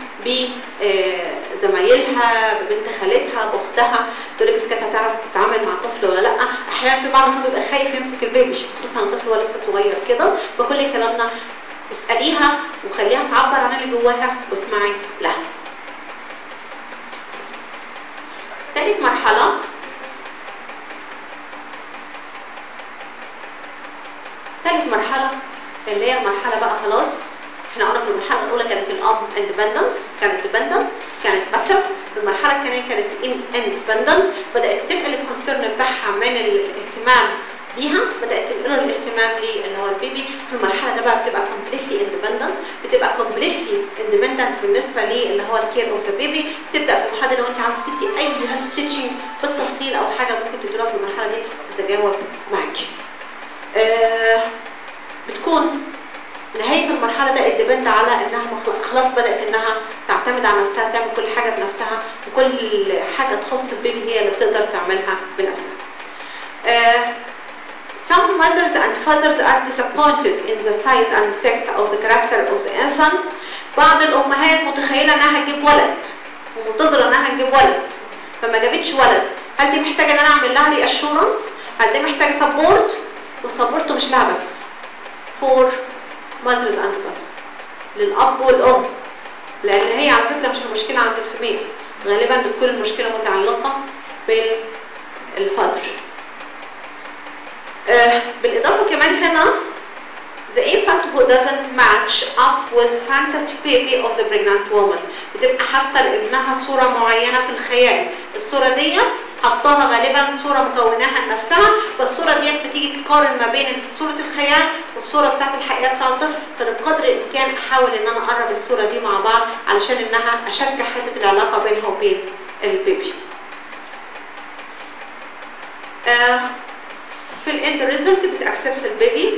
بزمايلها ببنت خالتها بأختها تقول لك كانت هتعرف تتعامل مع الطفل ولا لا أحيانا في بعضهم بيبقى خايف يمسك البيبي خصوصا الطفل هو لسه صغير كده فكل الكلام ده اسأليها وخليها تعبر عن اللي جواها واسمعي لها. تالت مرحلة ثالث مرحلة اللي هي المرحلة بقى خلاص احنا قلنا في المرحلة الأولى كانت الأم اندبندنت كانت ديبندنت كانت باسف في المرحلة الثانية كانت اندبندنت بدأت تنقل الكونسيرن بتاعها من الاهتمام بيها بدأت تنقل الاهتمام للي هو البيبي في المرحلة ده بقى بتبقى كومبليتلي اندبندنت بتبقى كومبليتلي اندبندنت بالنسبة للي هو الكير اوف ذا بيبي تبدأ في المرحلة دي لو انت عاوزة تدي أي ستيتشنج بالتفصيل أو حاجة ممكن تديها في المرحلة دي تتجاوب معاكي. آه بتكون نهاية المرحلة ده الديبند على انها خلاص بدأت انها تعتمد على نفسها تعمل كل حاجة بنفسها وكل حاجة تخص البيبي هي اللي بتقدر تعملها بنفسها. آه Some mothers and fathers are disappointed in the size and sex of the character of the infant. بعض الأمهات متخيلة إنها هتجيب ولد ومنتظرة إنها هتجيب ولد فما جابتش ولد. هل دي محتاجة إن أنا أعمل لها ري أشورنس؟ هل دي محتاجة سبورت؟ والسبورت مش لها بس فور ماذرز اند بس للاب والام لان هي على فكره مش المشكله عند الفيميل غالبا بتكون المشكله متعلقه بالفازر آه بالاضافه كمان هنا the infant who doesn't match up with fantasy baby of the pregnant woman بتبقى حاطه لابنها صوره معينه في الخيال الصوره ديت حطاها غالبا صورة مكوناها لنفسها والصورة ديت بتيجي تقارن ما بين صورة الخيال والصورة بتاعت الحقيقة بتاع الطفل فبقدر الإمكان أحاول إن أنا أقرب الصورة دي مع بعض علشان إنها أشجع حتة العلاقة بينها وبين البيبي. آه في الاند ريزلت بتأكسبت البيبي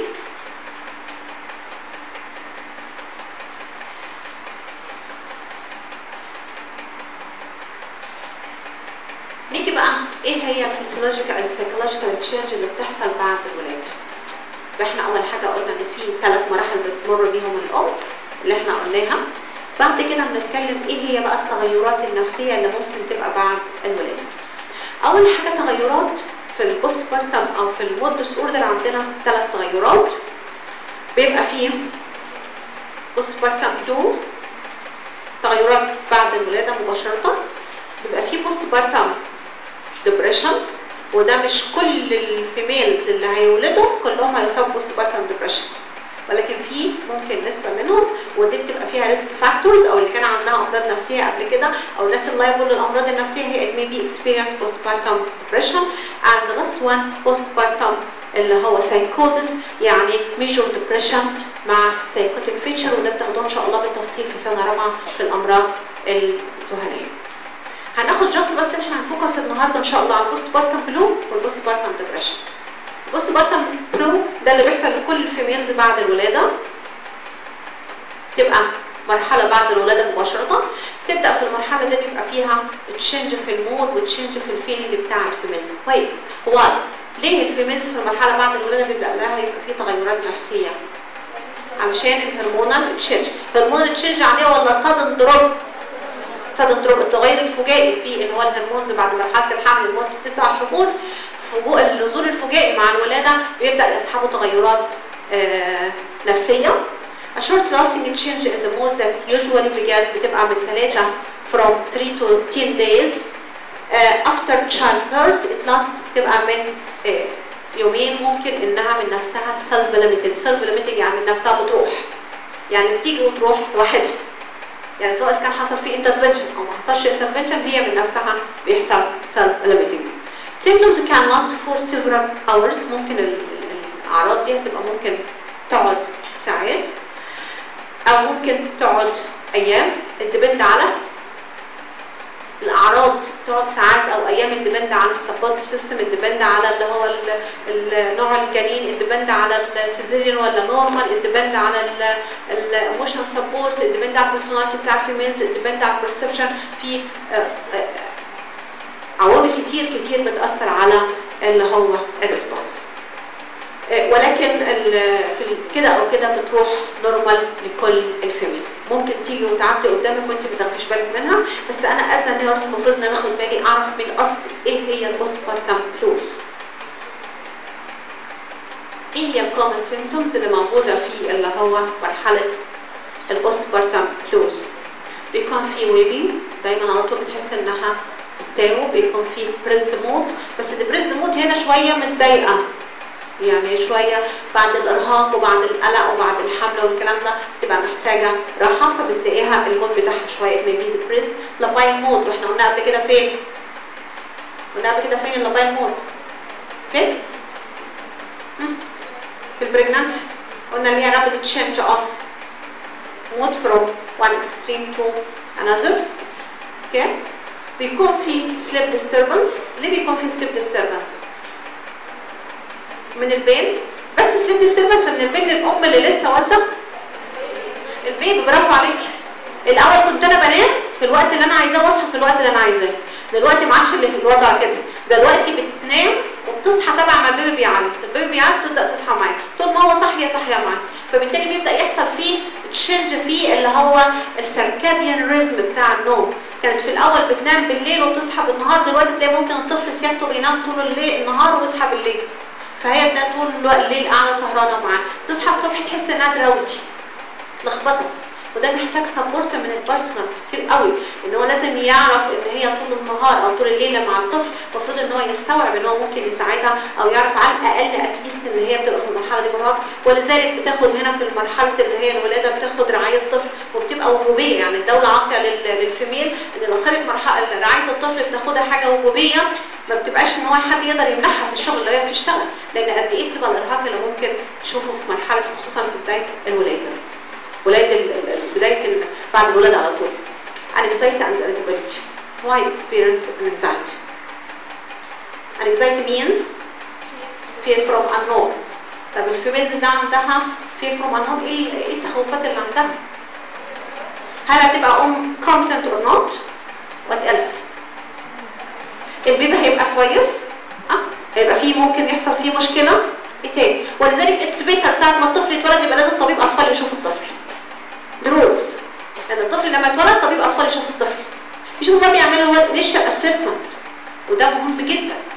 نيجي بقى ايه هي الفسيولوجيكال السيكولوجيكال تشينج اللي بتحصل بعد الولاده احنا اول حاجه قلنا ان في ثلاث مراحل بتمر بيهم الام اللي احنا قلناها بعد كده بنتكلم ايه هي بقى التغيرات النفسيه اللي ممكن تبقى بعد الولاده اول حاجه تغيرات في البوست بارتم او في المود ديس اوردر عندنا ثلاث تغيرات بيبقى فيه بوست بارتم 2 تغيرات بعد الولاده مباشره بيبقى فيه بوست بارتم ديبريشن وده مش كل الفيميلز اللي هيولدوا كلهم هيصابوا بوست بارتم ديبريشن ولكن في ممكن نسبه منهم ودي بتبقى فيها ريسك فاكتورز او اللي كان عندها امراض نفسيه قبل كده او الناس اللايبل للامراض النفسيه هي it may be experience postpartum depression and the last one postpartum اللي هو psychosis يعني major depression مع psychotic feature وده بتاخدوه ان شاء الله بالتفصيل في سنه رابعه في الامراض الذهنيه. هناخد جاست بس احنا هنفوكس النهارده ان شاء الله على البوست بارتم بلو والبوست بارتم ديبريشن. البوست بارتم بلو ده اللي بيحصل لكل الفيميلز بعد الولاده تبقى مرحلة بعد الولادة مباشرة تبدأ في المرحلة دي بيبقى فيها تشنج في المود وتشنج في الفيلينج بتاع الفيميلز طيب هو ليه الفيميلز في المرحلة بعد الولادة بيبدأ لها يبقى فيه تغيرات نفسية علشان الهرمونال تشنج هرمونال تشنج عليه ولا صدن دروب صدن دروب التغير الفجائي في اللي هو الهرمونز بعد مرحلة الحمل لمدة تسع شهور فجوء النزول الفجائي مع الولادة بيبدأ يصحبه تغيرات آه نفسية A short lasting change in the mood that usually begin بتبقى من 3 from 3 to 10 days uh, after childbirth it lasts بتبقى من uh, يومين ممكن انها من نفسها self limited self limited يعني من نفسها بتروح يعني بتيجي وتروح لوحدها يعني سواء كان حصل في intervention او ما حصلش intervention هي من نفسها بيحصل self limiting symptoms can last for several hours ممكن الاعراض دي هتبقى ممكن تقعد ساعات او ممكن تقعد ايام الديبند على الاعراض تقعد ساعات او ايام الديبند على السبورت سيستم الديبند على اللي هو نوع الجنين الديبند على السيزيريان ولا نورمال الديبند على الايموشنال سبورت الديبند على البيرسوناليتي بتاع الفيميلز الديبند على البرسبشن في عوامل كتير كتير بتاثر على اللي هو الريسبونس ولكن في كده او كده بتروح نورمال لكل الفيميلز ممكن تيجي وتعدي قدامك وانت ما تاخديش بالك منها بس انا اذن نيرس المفروض ان انا اخد بالي اعرف من اصل ايه هي البوست بارتم فلوز ايه هي الكومن سيمتومز اللي موجوده في اللي هو مرحله البوست بارتم فلوز بيكون في ويبي دايما على طول بتحس انها بتتاوب بيكون في بريست مود بس البريست مود هنا شويه متضايقه يعني شويه بعد الارهاق وبعد القلق وبعد الحمل والكلام ده تبقى محتاجه راحه فبتلاقيها المود بتاعها شويه ميبي ديبريس لاباين مود واحنا قلنا قبل كده فين؟ قلنا قبل كده فين اللاباين مود؟ فين؟ في البريجنانسي قلنا اللي هي رابد تشينج اوف مود فروم one extreme to another اوكي بيكون في sleep disturbance ليه بيكون في sleep disturbance؟ من البين بس سليب ديستربنس من البين للام اللي لسه والده البين برافو عليك الاول كنت انا بنام في الوقت اللي انا عايزاه واصحى في الوقت اللي انا عايزاه دلوقتي ما عادش اللي في الوضع كده دلوقتي بتنام وبتصحى تبع ما البيبي بيعيط البيبي بيعيط تبدا تصحى معاه طول ما هو صاحيه صاحيه معاه فبالتالي بيبدا يحصل فيه تشنج فيه اللي هو السيركاديان ريزم بتاع النوم كانت في الاول بتنام بالليل وبتصحى بالنهار دلوقتي تلاقي ممكن الطفل سيادته بينام طول الليل النهار ويصحى بالليل فهي بتنام طول الوقت الليل قاعده سهرانه معاه تصحى الصبح تحس انها دراوزي لخبطه وده محتاج سبورت من البارتنر كتير قوي ان هو لازم يعرف ان هي طول النهار او طول الليل مع الطفل المفروض ان هو يستوعب ان هو ممكن يساعدها او يعرف على الاقل اتليست ان هي بتبقى في المرحله دي مراهق ولذلك بتاخد هنا في المرحله اللي هي الولاده بتاخد رعايه الطفل وبتبقى وجوبيه يعني الدوله عاطيه للفيميل ان لو خدت مرحله رعايه الطفل بتاخدها حاجه وجوبيه ما بتبقاش ان هو حد يقدر يمنعها في الشغل اللي هي بتشتغل لان قد ايه بتبقى الارهاق اللي ممكن تشوفه في مرحله خصوصا في بدايه الولاده ولاده بدايه بعد الولاده على طول anxiety and irritability why experience anxiety anxiety means fear from unknown طب الفيميلز ده عندها fear from unknown ايه ايه التخوفات اللي عندها هل هتبقى ام competent or not what else البيبي هيبقى كويس اه هيبقى فيه ممكن يحصل فيه مشكله ايه تاني ولذلك اتس بيتر ساعه ما الطفل يتولد يبقى لازم طبيب اطفال يشوف الطفل رولز لان الطفل لما يتولد طبيب اطفال يشوف الطفل يشوف بقى بيعملوا انيشال اسسمنت وده مهم جدا if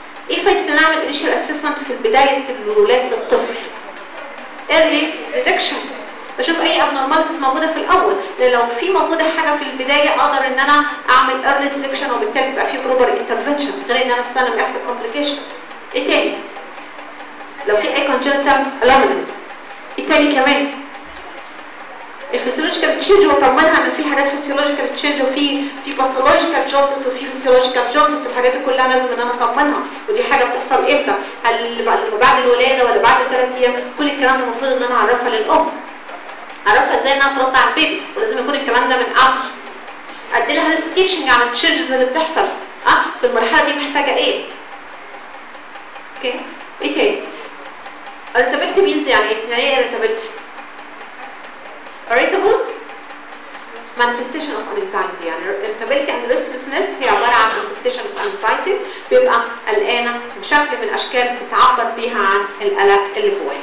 فايده ان انا اعمل انيشال اسسمنت في بدايه الولاده الطفل early detection بشوف اي abnormalities موجوده في الاول لان لو في موجوده حاجه في البدايه اقدر ان انا اعمل early detection وبالتالي يبقى في proper intervention غير ان انا استنى ما يحصل complication ايه تاني لو في اي congenital anomalies ايه تاني كمان الفسيولوجيكال تشينج وطمنها ان في حاجات فسيولوجيكال تشينج وفي في باثولوجيكال جوندس وفي فسيولوجيكال جوندس الحاجات دي كلها لازم ان انا اطمنها ودي حاجه بتحصل امتى؟ هل بعد الولاده ولا بعد ثلاث ايام؟ كل الكلام ده المفروض ان انا اعرفها للام عرفت ازاي انها ترد على البيبي ولازم يكون الكلام ده من قبل ادي لها ستيتشنج عن التشينجز اللي بتحصل اه في المرحله دي محتاجه ايه اوكي ايه تاني irritability means يعني ايه يعني ايه irritability irritable manifestation of anxiety يعني irritability and restlessness هي عباره عن manifestation of anxiety بيبقى قلقانه بشكل من الاشكال بتعبر بيها عن القلق اللي جواها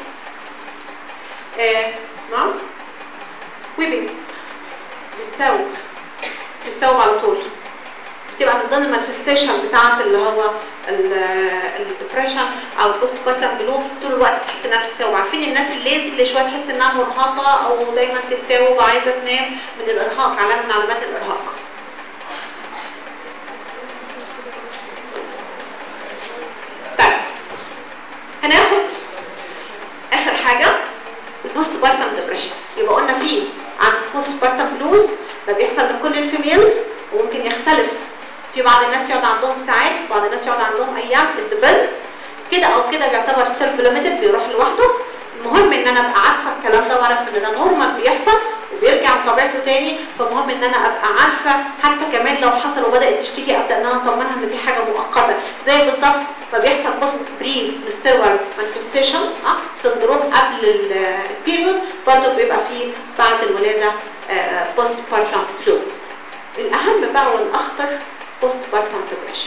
آه نعم ويبنج بتتوب بتتوب على طول بتبقى من ضمن المانفستيشن بتاعت اللي هو الدبريشن او البوست بارتم بلو طول الوقت تحس انها بتتوب عارفين الناس الليزي اللي شويه تحس انها مرهقه او دايما تتوب وعايزه تنام من الارهاق علامه من علامات الارهاق طيب هناخد اخر حاجه البوست بارتم ديبريشن يبقى قلنا فيه عن بوست بارتم بلوز ده بيحصل لكل الفيميلز وممكن يختلف في بعض الناس يقعد عندهم ساعات في بعض الناس يقعد عندهم ايام الدبل كده او كده بيعتبر سيلف ليميتد بيروح لوحده المهم ان انا ابقى عارفه الكلام ده واعرف ان ده نورمال بيحصل وبيرجع لطبيعته تاني فمهم ان انا ابقى عارفه حتى كمان لو حصل وبدات تشتكي ابدا ان انا اطمنها ان دي حاجه مؤقته زي بالظبط ما بيحصل بوست بري مستوى مانفستيشن اه سندروم قبل البيريود برضه بيبقى فيه بعد الولاده بوست بارتم فلو الاهم بقى والاخطر بوست بارتم ديبريشن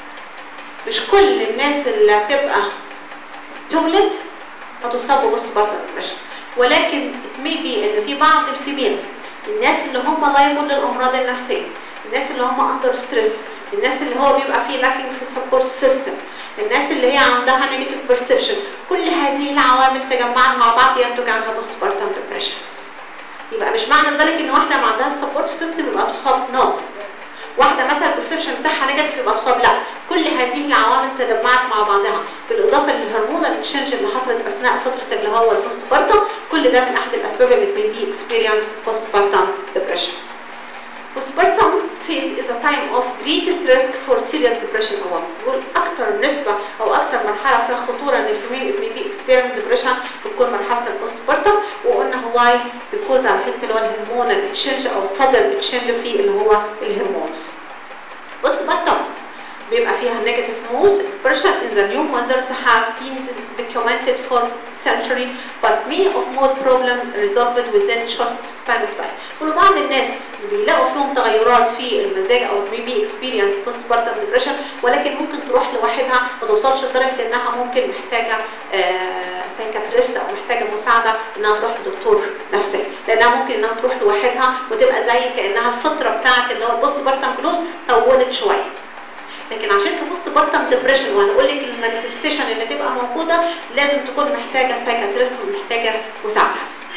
مش كل الناس اللي هتبقى تولد هتصاب ببوست بارتم ديبريشن ولكن ميبي ان في بعض الفيميلز الناس اللي هم لايبل للامراض النفسيه الناس اللي هم اندر ستريس الناس اللي هو بيبقى فيه لاكينج في السبورت سيستم الناس اللي هي عندها نيجاتيف بيرسبشن كل هذه العوامل تجمعت مع بعض ينتج عنها بوست بارتم ديبريشن يبقى مش معنى ذلك ان واحده ما عندها سبورت سيستم يبقى تصاب نو واحده مثلا البرسبشن بتاعها نيجاتيف يبقى تصاب لا كل هذه العوامل تجمعت مع بعضها بالاضافه للهرمونال اكشنج اللي حصلت اثناء فتره اللي هو البوست بارتم كل ده من احد الاسباب اللي بتبي اكسبيرينس بوست بارتم ديبريشن postpartum phase is a time of greatest risk for serious depression أو بقول أكثر نسبة أو أكثر مرحلة فيها خطورة إن الفيميل may be experience depression بتكون مرحلة البوستبارتم وقلنا واي بيكوز على حتة اللي هو الهرمونال اكشنج أو sudden اكشنج في اللي هو الهرمونز. postpartum بيبقى فيها negative moods depression in the new mothers have been documented for century but many of mood problem resolved within short span of time ولبعض الناس بيلاقوا فيهم تغيرات في المزاج او maybe experience postpartum depression ولكن ممكن تروح لوحدها ما توصلش لدرجه انها ممكن محتاجه سايكاتريست او محتاجه مساعده انها تروح لدكتور نفسي لانها ممكن انها تروح لوحدها وتبقى زي كانها الفتره بتاعه اللي هو البوست بارتم بلوز طولت شويه لكن عشان تبص بارتم ديبريشن وهنقول لك المانيفستيشن اللي تبقى موجوده لازم تكون محتاجه سايكاتريست ومحتاجه مساعده.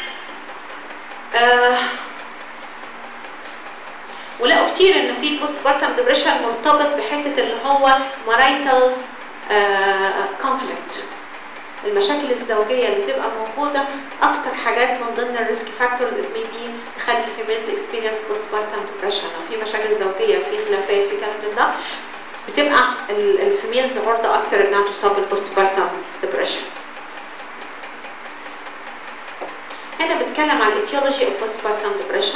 آه ولقوا كتير ان في بوست بارتم ديبريشن مرتبط بحته اللي هو مارايتال كونفليكت المشاكل الزوجيه اللي بتبقى موجوده اكتر حاجات من ضمن الريسك فاكتورز اللي بي تخلي الفيميلز اكسبيرينس بوست بارتم ديبريشن او في مشاكل زوجيه في خلافات في كلام من ده بتبقى الفيميلز عرضه اكتر انها تصاب بالبوست بارتم ديبريشن هنا بتكلم عن الايتيولوجي اوف بوست بارتم ديبريشن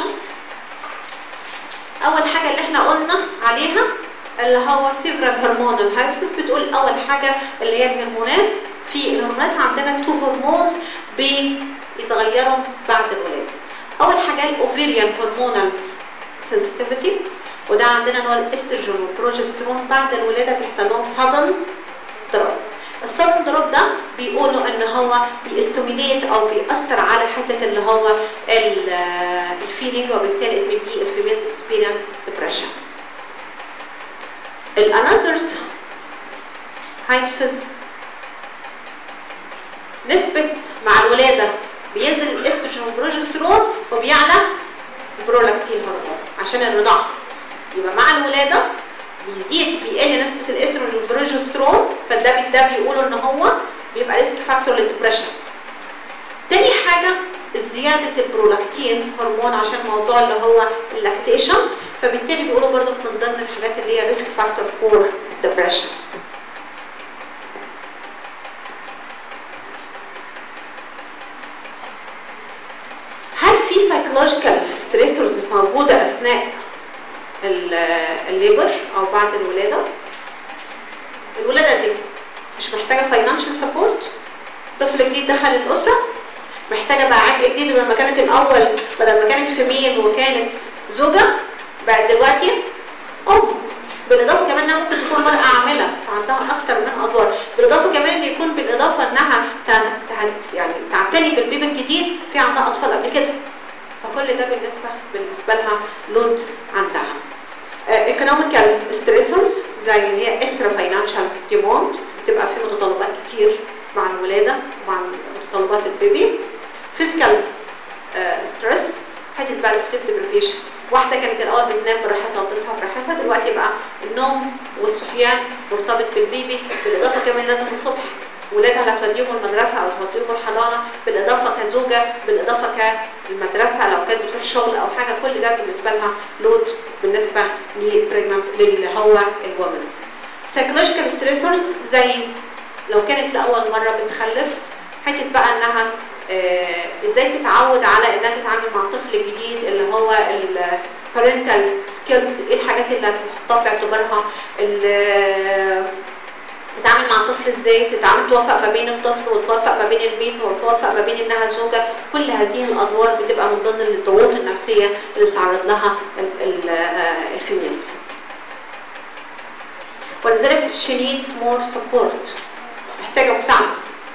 اول حاجه اللي احنا قلنا عليها اللي هو سيفرال هرمونال هايبسس بتقول اول حاجه اللي هي الهرمونات في الهرمونات عندنا تو هرمونز بيتغيروا بعد الولاده اول حاجه الاوفيريان هرمونال سنسيتيفيتي وده عندنا اللي هو الاستروجين والبروجسترون بعد الولاده بيحصل لهم صدن دروب الصدن دروب ده بيقولوا ان هو بيستوميليت او بيأثر على حته اللي هو الفيلينج وبالتالي بيبقى الفيميلز اكسبيرينس ديبريشن الانذرز هايبسز نسبة مع الولادة بينزل الاستروجين والبروجسترون وبيعلى البرولاكتين هرمون عشان الرضاعة يبقى مع الولادة بيزيد بيقل نسبة الاستروجين والبروجسترون فده بي- ده بيقولوا ان هو بيبقى ريسك فاكتور للدبريشن تاني حاجة زيادة البرولاكتين هرمون عشان موضوع اللي هو اللاكتيشن فبالتالي بيقولوا برضه من ضمن الحاجات اللي هي ريسك فاكتور فور ديبريشن هل في سايكولوجيكال ستريسورز موجودة أثناء ال- الليبر أو بعد الولادة؟ الولادة دي مش محتاجة فاينانشال سبورت طفل جديد دخل الأسرة محتاجة بقى عبء جديد بدل ما كانت الأول بدل ما كانت فيميل وكانت زوجة بقت دلوقتي أم بالإضافة كمان إنها ممكن تكون مرأة عاملة عندها أكتر من أدوار بالإضافة كمان إن يكون بالإضافة إنها ت- ت- يعني تعتني بالبيبي الجديد في عندها أطفال قبل كده فكل ده بالنسبة بالنسبة لها لود عندها ايكونوميكال ستريسورز زي اللي هي اكسترا فاينانشال ديموند بتبقى في متطلبات كتير مع الولاده ومع متطلبات البيبي فيزيكال ستريس حته بقى السليب ديبريفيشن واحده كانت الاول بتنام براحتها وتصحى براحتها دلوقتي بقى النوم والصحيان مرتبط بالبيبي بالاضافه كمان لازم الصبح ولادها لا توديهم المدرسه او توديهم الحضانه بالاضافه كزوجه بالاضافه كالمدرسه لو كانت بتروح شغل او حاجه كل ده بالنسبه لها لود بالنسبه للبريجننت اللي هو الومنز سايكولوجيكال ستريسورز زي لو كانت لاول مره بتخلف حته بقى انها آه، ازاي تتعود على انها تتعامل مع طفل جديد اللي هو البارنتال سكيلز ايه الحاجات اللي هتحطها في اعتبارها ال- تتعامل مع الطفل ازاي تتعامل توافق ما بين الطفل وتوافق ما بين البيت وتوافق ما بين انها زوجه كل هذه الادوار بتبقى من ضمن الضغوط النفسيه اللي بتعرض لها ال- ال- آه، الفيميلز ولذلك she needs more support محتاجه مساعده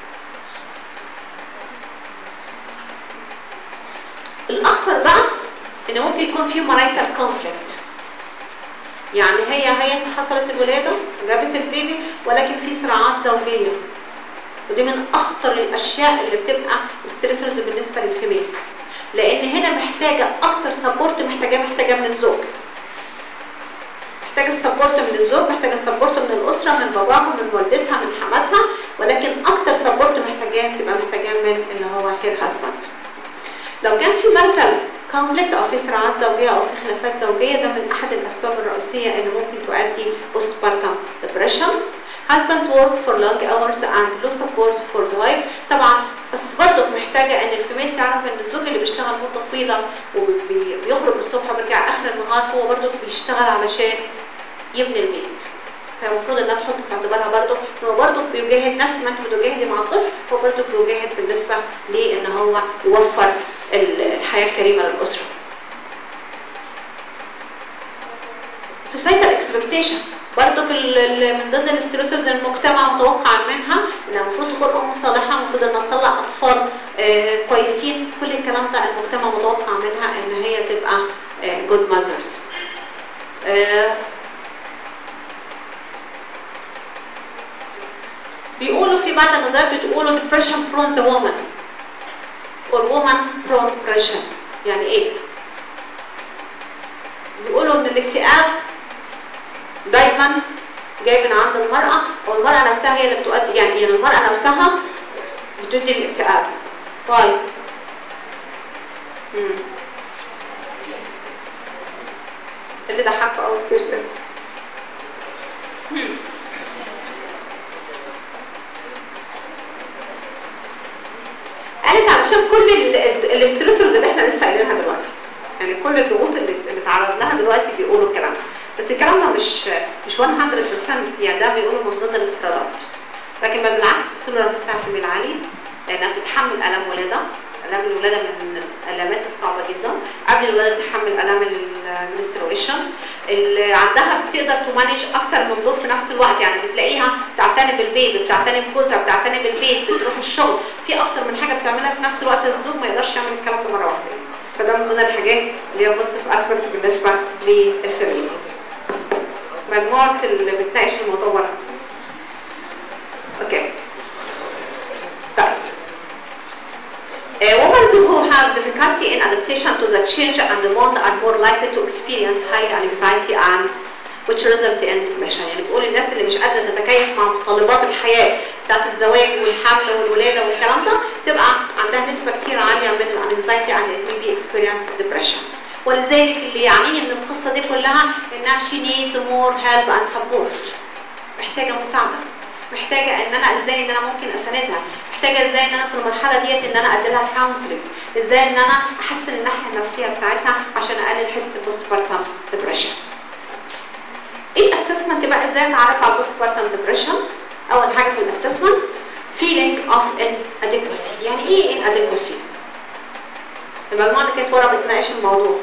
الاخطر بقى ان ممكن يكون في مرايتال كونفليكت يعني هي هي حصلت الولاده جابت البيبي ولكن في صراعات زوجيه ودي من اخطر الاشياء اللي بتبقى ستريسرز بالنسبه للفيميل لان هنا محتاجه اكتر سبورت محتاجاه محتاجاه من الزوج محتاجه السبورت من الزوج محتاجه السبورت من الاسره من باباها من والدتها من حماتها ولكن اكتر سبورت محتاجاه تبقى محتاجاه من اللي هو هير هاسبند لو كان في marital conflict او في صراعات زوجيه او في خلافات زوجيه ده من احد الاسباب الرئيسيه اللي ممكن تؤدي postpartum depression husbands work for long hours and low support for the wife طبعا بس برضه محتاجه ان الفيميل تعرف ان الزوج اللي بيشتغل مده طويله وبيخرج الصبح وبيرجع اخر النهار هو برضه بيشتغل علشان يبني البيت فالمفروض انها تحط في اعتبارها برضه ان هو برضه بيجاهد نفس ما انت بتجاهدي مع الطفل هو برضه بيجاهد بالنسبه لان هو يوفر الحياه الكريمه للاسره. societal expectation برضه من ضمن الاسترسز المجتمع متوقع منها انها المفروض تكون ام صالحه المفروض انها تطلع اطفال آه كويسين كل الكلام ده المجتمع متوقع منها ان هي تبقى آه good mothers. آه بيقولوا في بعض النظريات بتقولوا depression prone the woman or woman prone depression يعني ايه؟ بيقولوا ان الاكتئاب دايما جاي من عند المرأة والمرأة نفسها هي اللي بتؤدي يعني يعني المرأة نفسها بتدي الاكتئاب طيب مم. اللي ضحكوا قوي كتير كده قالت علشان كل الاسترسرز اللي احنا لسه قايلينها دلوقتي يعني كل الضغوط اللي اللي اتعرض لها دلوقتي بيقولوا الكلام ده بس الكلام ده مش مش 100% يعني ده بيقولوا من ضمن الافتراضات لكن بل بالعكس التولرنس بتاعها كمية عالي لانها بتتحمل الام ولاده الام الولاده من الالامات الصعبه جدا قبل الولاده بتتحمل الام المنسترويشن اللي عندها بتقدر تمانج اكتر من دور في نفس الوقت يعني بتلاقيها بتعتني بالبيت بتعتني بجوزها بتعتني بالبيت بتروح الشغل في اكتر من حاجه بتعملها في نفس الوقت الزوج ما يقدرش يعمل الكلام ده مره واحده فده من ضمن الحاجات اللي هي بوزيتيف اسبكت بالنسبه للفاميلي مجموعه اللي بتناقش الموضوع ورا اوكي طيب Uh, women who have difficulty in adaptation to the change and the bond are more likely to experience high anxiety and which result in depression يعني بيقول الناس اللي مش قادره تتكيف مع متطلبات الحياه بتاعت الزواج والحمل والولاده والكلام ده تبقى عندها نسبه كتير عاليه من الانكزايتي and it may be experience depression ولذلك اللي يعنيني من القصه دي كلها انها she needs more help and support محتاجه مساعده محتاجه ان انا ازاي ان انا ممكن اساندها محتاجه ازاي ان انا في المرحله ديت ان انا ادي لها كونسلنج ازاي ان انا احسن الناحيه النفسيه بتاعتها عشان اقلل حته البوست بارتم ديبريشن ايه الاسسمنت بقى ازاي نعرف على البوست بارتم ديبريشن اول حاجه في الاسسمنت feeling of inadequacy يعني ايه inadequacy المجموعه اللي كانت ورا بتناقش الموضوع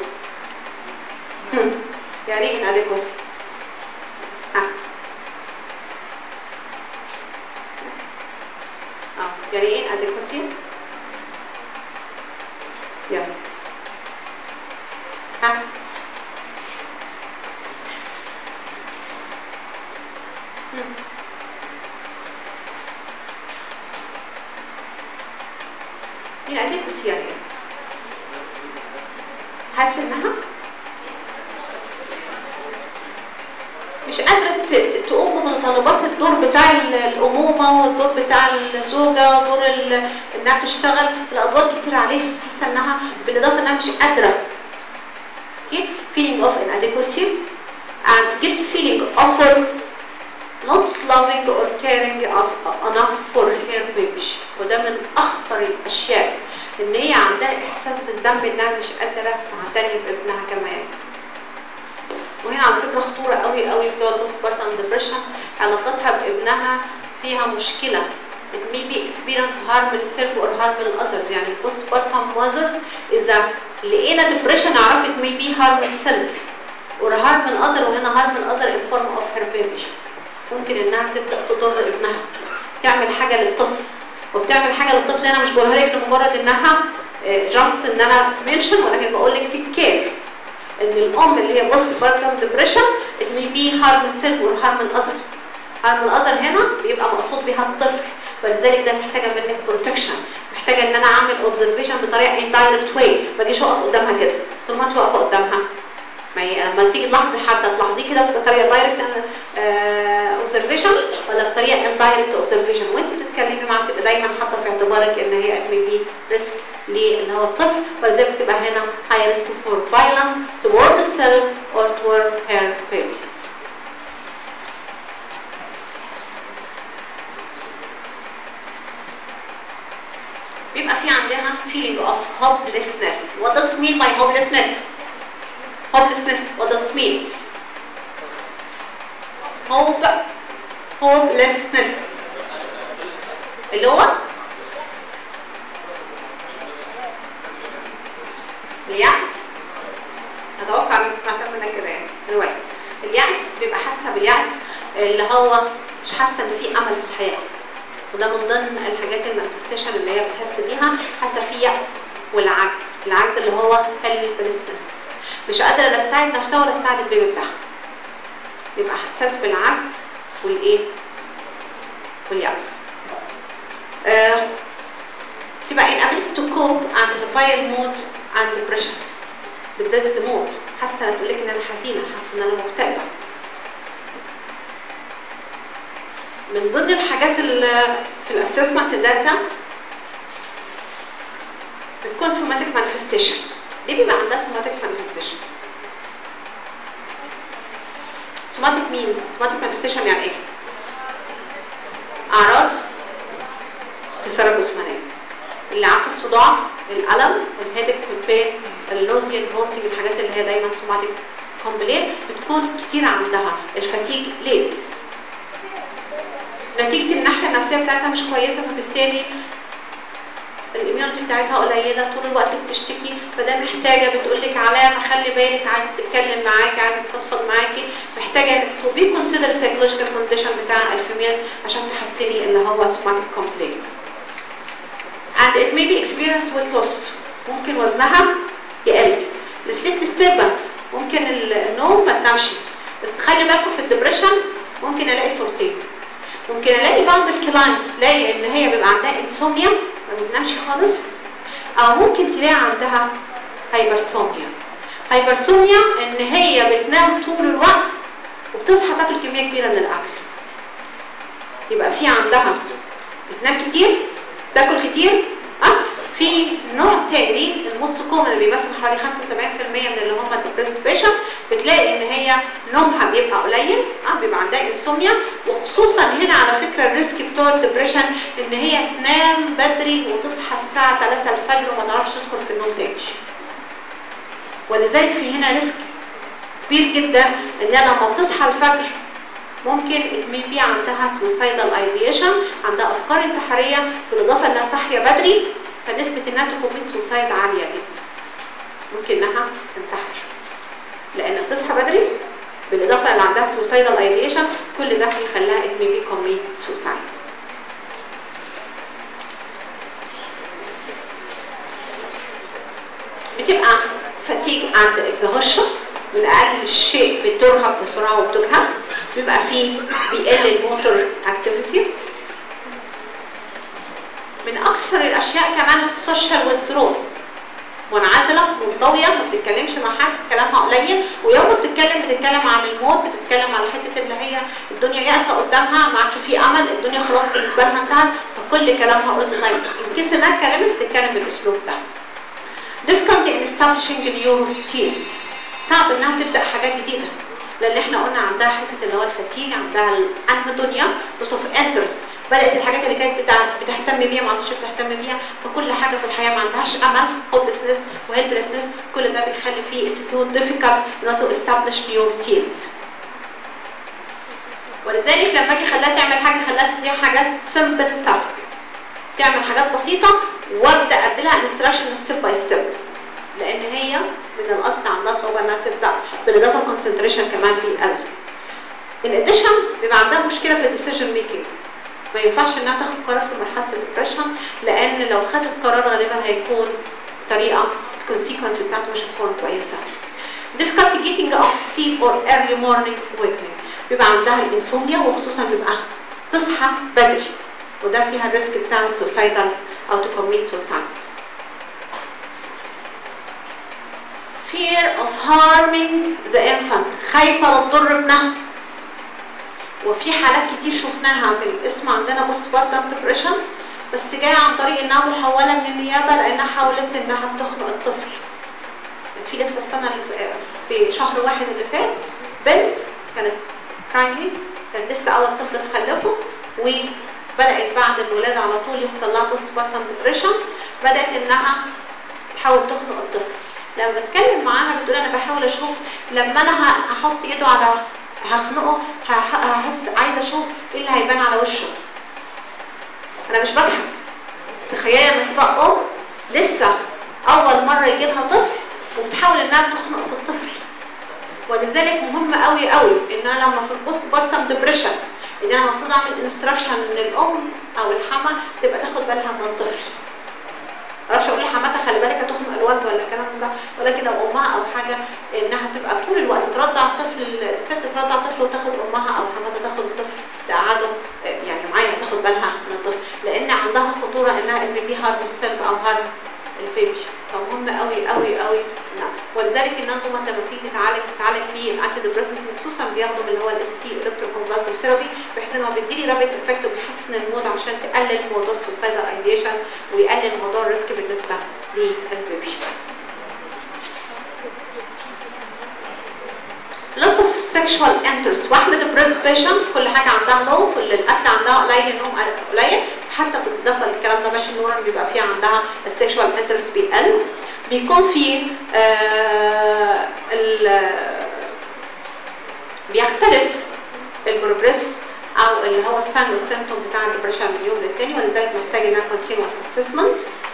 يعني ايه inadequacy ها اه يعني ايه inadequacy يلا ها مم. inadequacy يعني ايه حاسس انها مش قادرة ت- ت- تقوم بمتطلبات الدور بتاع ال- الأمومة والدور بتاع الزوجة ودور ال- إنها تشتغل الأدوار كتير عليها حاسة إنها بالإضافة إنها مش قادرة okay? feeling of inadequacy and guilt feeling of not loving or caring of- enough for her baby وده من أخطر الأشياء إن هي عندها إحساس بالذنب إنها مش قادرة تعتني بابنها كمان وهنا على فكره خطوره قوي قوي بتوع البوست بارتم ديبريشن علاقتها بابنها فيها مشكله it may be experience harm itself or harm others يعني البوست بارتم mothers اذا لقينا ديبريشن عرفت may be harm itself or harm other وهنا harm other in form of her baby ممكن انها تبدا تضر ابنها تعمل حاجه للطفل وبتعمل حاجه للطفل انا مش بقولها لك لمجرد انها جاست ان انا منشن ولكن بقول لك تيك كير ان الام اللي هي بوست بارتم ديبريشن it may be harm itself or harm others harm الاذر هنا بيبقى مقصود بها الطفل ولذلك ده محتاجه منك بروتكشن محتاجه ان انا اعمل اوبزرفيشن بطريقه اندايركت واي ما اجيش اقف قدامها كده طول ما انت واقفه قدامها ما هي لما تيجي تلاحظي حد تلاحظيه كده بطريقه دايركت اوبزرفيشن ولا بطريقه اندايركت اوبزرفيشن وانت بتتكلمي معاها بتبقى دايما حاطه في اعتبارك ان هي اكيد ريسك اللي هو الطفل ولذلك بتبقى هنا high risk for violence toward self or toward her baby. بيبقى في عندنا feeling of hopelessness. What does it mean by hopelessness? Hopelessness, what does it mean? Hope, hopelessness. اللي هو اليأس اتوقع انك سمعتها منك كده يعني anyway. اليأس بيبقى حاسه باليأس اللي هو مش حاسه ان في امل في الحياه وده من ضمن الحاجات المانفستيشن اللي هي بتحس بيها حتى في يأس والعجز العجز اللي هو helplessness مش قادره لا تساعد نفسها ولا تساعد البيبي بتاعها يبقى احساس بالعجز والايه واليأس آه تبقى inability to cope and fire mood and depression depressed mood حاسه تقول لك ان انا حزينه حاسه ان انا مكتئبه من ضمن الحاجات اللي في الاسسمنت داتا بتكون سوماتيك مانيفستيشن ليه بيبقى عندها سوماتيك مانيفستيشن سوماتيك مينز سوماتيك مانيفستيشن يعني ايه اعراض كسرة جسمانيه اللي عارفه الصداع الالم الهيدك والبين اللوزيا الفومتنج الحاجات اللي هي دايما سوماتيك كومبلين بتكون كتير عندها الفتيج ليه نتيجه الناحيه النفسيه بتاعتها مش كويسه فبالتالي الاميونتي بتاعتها قليله طول الوقت بتشتكي فده محتاجه بتقول لك علامه خلي بالك عايزه تتكلم معاكي عايزه تفضفض معاكي محتاجه انك تبي كونسيدر سايكولوجيكال كونديشن بتاع الفيميل عشان تحسني اللي هو سوماتيك كومبلين and it may be experienced with loss ممكن وزنها يقل السليب disturbance ممكن النوم ما تنامش بس خلي بالكم في الدبريشن ممكن الاقي صورتين ممكن الاقي بعض الكلاينت تلاقي ان هي بيبقى عندها انسوميا ما بتنامش خالص او ممكن تلاقي عندها هايبرسوميا هايبرسوميا ان هي بتنام طول الوقت وبتصحى تاكل كميه كبيره من الاكل يبقى في عندها بتنام كتير تاكل كتير اه في نوع تاني الموست كومن اللي بيمثل حوالي 75% من اللي هم الديبريس بيشن بتلاقي ان هي نومها بيبقى قليل اه بيبقى عندها انسوميا وخصوصا هنا على فكره الريسك بتوع الديبريشن ان هي تنام بدري وتصحى الساعه 3 الفجر وما تعرفش تدخل في النوم تاني ولذلك في هنا ريسك كبير جدا ان لما بتصحى الفجر ممكن تميل بيها عندها سوسايدال ايديشن عندها افكار انتحاريه بالاضافه انها صاحيه بدري فنسبه انها تكون سوسايد عاليه جدا ممكن انها تنتحر لان بتصحى بدري بالاضافه ان عندها سوسايدال ايديشن كل ده بيخليها ات ميبي كوميت سوسايد بتبقى فتيج عند اكزهوشن من اقل شيء بترهق بسرعه وبتجهد بيبقى فيه بيقل الموتور اكتيفيتي من اكثر الاشياء كمان السوشيال ويزدرول منعزله منطويه ما بتتكلمش مع حد كلامها قليل ويوم ما بتتكلم بتتكلم عن الموت بتتكلم على حته اللي هي الدنيا يائسه قدامها ما عادش في امل الدنيا خلاص بالنسبه لها انتهت فكل كلامها اولز نايت ان كيس انها اتكلمت بتتكلم بالاسلوب ده difficulty in establishing new routines صعب انها تبدا حاجات جديده لان احنا قلنا عندها حته اللي هو الفتيج عندها الانهيدونيا لوس اوف انترست بدات الحاجات اللي كانت بتهتم بيها ما عادش بتهتم بيها فكل حاجه في الحياه ما عندهاش امل hopelessness وهيلبلسنس كل ده بيخلي فيه it's too difficult not to establish new routines ولذلك لما اجي خلاها تعمل حاجه خلاها تديها حاجات simple task تعمل حاجات بسيطه وابدا اديلها instruction ستيب باي ستيب لان هي من الاصل عندها صعوبه انها تبدا بالاضافه كونسنتريشن كمان بيقل ان اديشن بيبقى عندها مشكله في الديسيجن ميكنج ما ينفعش انها تاخد قرار في مرحله الديبريشن لان لو خدت قرار غالبا هيكون طريقه الكونسيكونس بتاعته مش هتكون كويسه difficulty getting off sleep or early morning waking بيبقى عندها الانسوميا وخصوصا بيبقى تصحى بدري وده فيها الريسك بتاع السوسايدال او تكميت سوسايد fear of harming the infant خايفة لا تضر ابنها وفي حالات كتير شفناها في الاسم عندنا بوست بارتم ديبريشن بس جاية عن طريق انها محولة من النيابة لانها حاولت انها تخنق الطفل في لسه السنة اللي في شهر واحد اللي فات بنت كانت برايمري كانت لسه اول طفل تخلفه وبدأت بعد الولادة على طول يحصل لها بوست بارتم ديبريشن بدأت انها تحاول تخنق الطفل لما بتكلم معاها بتقول انا بحاول اشوف لما انا هحط ايده على هخنقه هحس عايزه اشوف ايه اللي هيبان على وشه انا مش بضحك تخيلي لما تبقى ام لسه اول مره يجيلها طفل وبتحاول انها تخنق في الطفل ولذلك مهم قوي قوي ان انا لما في البوست بارتم ديبريشن ان انا المفروض اعمل انستراكشن للام او الحما تبقى تاخد بالها من الطفل معرفش اقول لحماتها خلي بالك هتخنق الولد ولا الكلام ده ولكن لو امها او حاجه انها تبقى طول الوقت ترضع الطفل الست ترضع الطفل وتاخد امها او حماتها تاخد الطفل تقعده يعني معايا تاخد بالها من الطفل لان عندها خطوره انها ان في هارم السلب او هارم البيبي فمهم قوي قوي قوي نعم ولذلك الناس لما تيجي تتعالج تتعالج فيه الانتي ديبريسنت خصوصا بياخدوا من اللي هو الاس تي الكتروكونفلسيف ثيرابي بحيث ان هو بيديلي رابط افكت وبيحسن المود عشان تقلل موضوع السوسايدال ايديشن ويقلل موضوع الريسك بالنسبه للبيبي. loss of sexual interest واحدة depressed patient كل حاجة عندها لو كل الأكل عندها قليل النوم قليل حتى بالإضافة للكلام ده ماشي نورا بيبقى فيه عندها السكشوال انترست بيقل بيكون في آه ال بيختلف البروجريس او اللي هو السن والسيمتوم بتاع الدبريشن من يوم للتاني ولذلك محتاج انها كونتينوس اسسمنت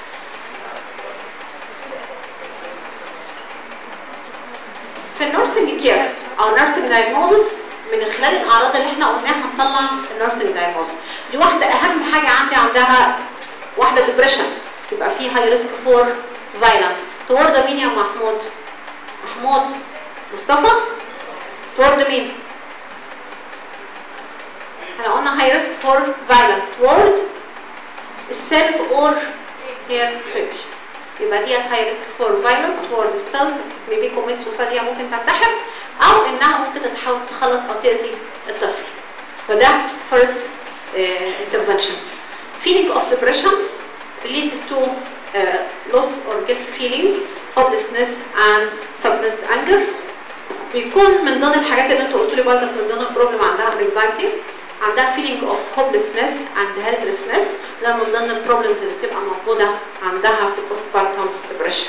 في النورسنج كير او نورسنج دايجنوزس من خلال الاعراض اللي احنا قلناها هنطلع النورسنج دايجنوزس دي واحده اهم حاجه عندي عندها واحده ديبريشن يبقى في هاي ريسك فور فايلنس تورد مين يا محمود محمود مصطفى تورد مين احنا قلنا high risk for violence toward السيلف or her baby يبقى ديت high risk for violence toward السيلف maybe commit suicide ممكن تنتحر او انها ممكن تحاول تخلص او تأذي الطفل فده first uh, intervention feeling of depression related to uh, loss or guilt feeling hopelessness and suppressed anger بيكون من ضمن الحاجات اللي انتوا قلتوا لي برضك من ضمن البروبلم عندها anxiety عندها feeling of hopelessness and helplessness ده من ضمن البروبلمز اللي بتبقى موجوده عندها في postpartum depression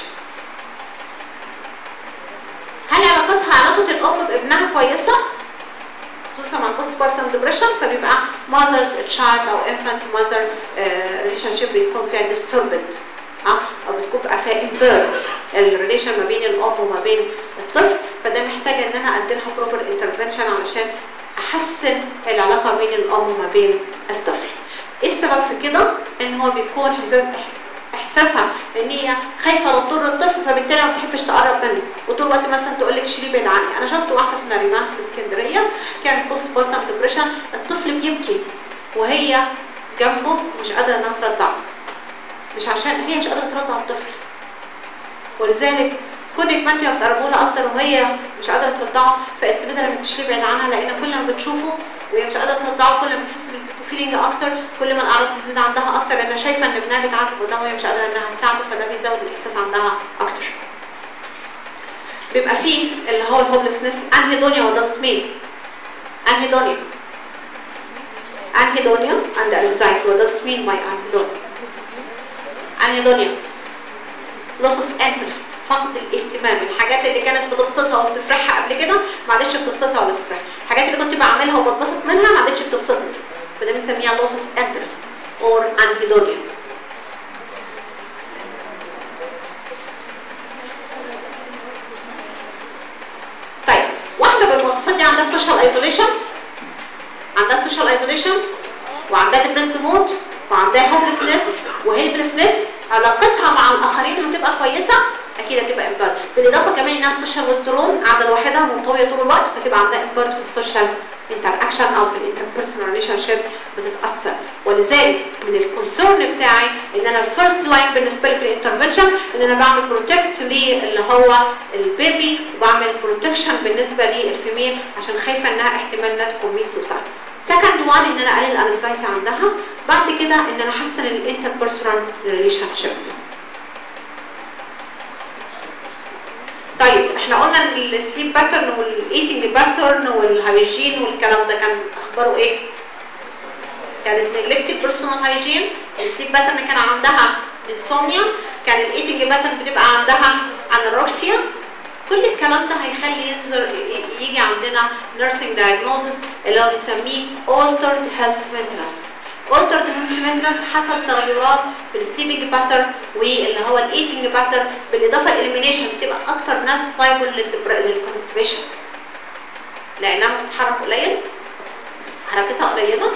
هل علاقتها علاقه الام بابنها كويسه؟ خصوصا مع postpartum depression فبيبقى mother child او infant mother uh, relationship بيكون فيها disturbed اه او بتكون بقى فيها impaired الريليشن ما بين الام وما بين الطفل فده محتاج ان انا ادي لها بروبر انترفنشن علشان احسن العلاقه بين الام وما بين الطفل. ايه السبب في كده؟ ان هو بيكون احساسها ان هي خايفه لا تضر الطفل فبالتالي ما بتحبش تقرب منه وطول الوقت مثلا تقول لك شيلي بعيد عني انا شفت واحده في ناريمان في اسكندريه كانت بوست بارتم ديبريشن الطفل بيبكي وهي جنبه مش قادره انها ترضعه مش عشان هي مش قادره ترضع الطفل ولذلك كونك ما انت بتقربوا لها اكتر وهي مش قادره ترضعه فانت بدل ما تشيلي بعيد عنها لان كل ما بتشوفه وهي مش قادره ترضعه كل ما بتحس بالفيلينج اكتر كل ما الاعراض بتزيد عندها اكتر لان شايفه ان ابنها بيتعذب قدامها وهي مش قادره انها تساعده فده بيزود الاحساس عندها اكتر. بيبقى فيه اللي هو الهوبلسنس انهيدونيا وده مين؟ انهيدونيا انهيدونيا and anxiety وده مين my anhedonia انهيدونيا loss of interest فقد الاهتمام الحاجات اللي كانت بتبسطها وبتفرحها قبل كده ما عادتش بتبسطها ولا بتفرحها الحاجات اللي كنت بعملها وبتبسط منها ما عادتش بتبسطني فده بنسميها loss of interest or anhedonia طيب واحده بالمواصفات دي عندها social isolation عندها social isolation وعندها depressed mood وعندها hopelessness وhelplessness علاقتها مع الاخرين هتبقى كويسه اكيد هتبقى امبارد بالاضافه كمان انها السوشيال ويزدرون قاعده لوحدها منطويه طول الوقت فتبقى عندها امبارد في السوشيال انتر اكشن او في الانتربيرسونال ريليشن شيب بتتاثر ولذلك من الكونسيرن بتاعي ان انا الفيرست لاين بالنسبه لي في الانترفنشن ان انا بعمل بروتكت للي هو البيبي وبعمل بروتكشن بالنسبه للفيميل عشان خايفه انها احتمال انها تكون ميت سوسايد سكند وان ان انا اقلل الانكزايتي عندها بعد كده ان انا احسن الانتربيرسونال ريليشن شيب طيب احنا قلنا ان السليب باترن والايتنج باترن والهايجين والكلام ده كان اخباره ايه؟ كانت نجلكتيف بيرسونال هايجين السليب باترن كان عندها انسوميا كان الايتنج باترن بتبقى عندها انوركسيا كل الكلام ده هيخلي ينظر يجي عندنا nursing diagnosis اللي هو بنسميه altered health maintenance altered health maintenance حسب تغيرات في السليبنج باترن واللي هو الايتنج باترن بالاضافه الاليمينيشن بتبقى اكتر ناس لايبل للكونستيبيشن لانها بتتحرك قليل حركتها قليله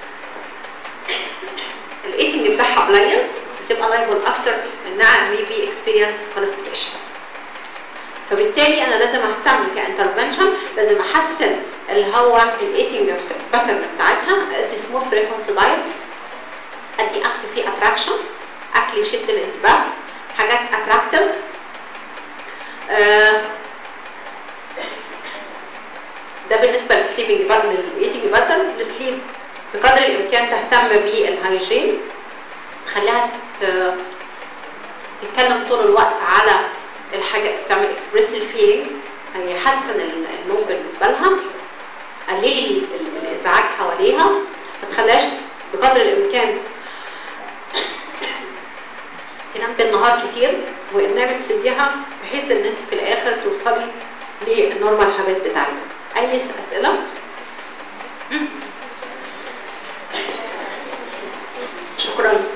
الايتنج بتاعها قليل بتبقى لايبل اكتر انها ميبي اكسبيرينس كونستيبيشن فبالتالي انا لازم اهتم كانترفنشن لازم احسن اللي هو الايتنج باترن بتاعتها ادي سمول فريكونسي دايت ادي اكل فيه اتراكشن اكل يشد الانتباه حاجات اتراكتيف آه ده بالنسبه للسليبنج باترن للايتنج باترن السليب بقدر الامكان تهتم بالهايجين خليها تتكلم طول الوقت على الحاجه بتعمل اكسبريس الفيلينج هيحسن النوم بالنسبه لها قللي الازعاج حواليها ما تخليهاش بقدر الامكان تنام بالنهار كتير وانها بتسيبيها بحيث ان انت في الاخر توصلي للنورمال هابت بتاعتك اي اسئله شكرا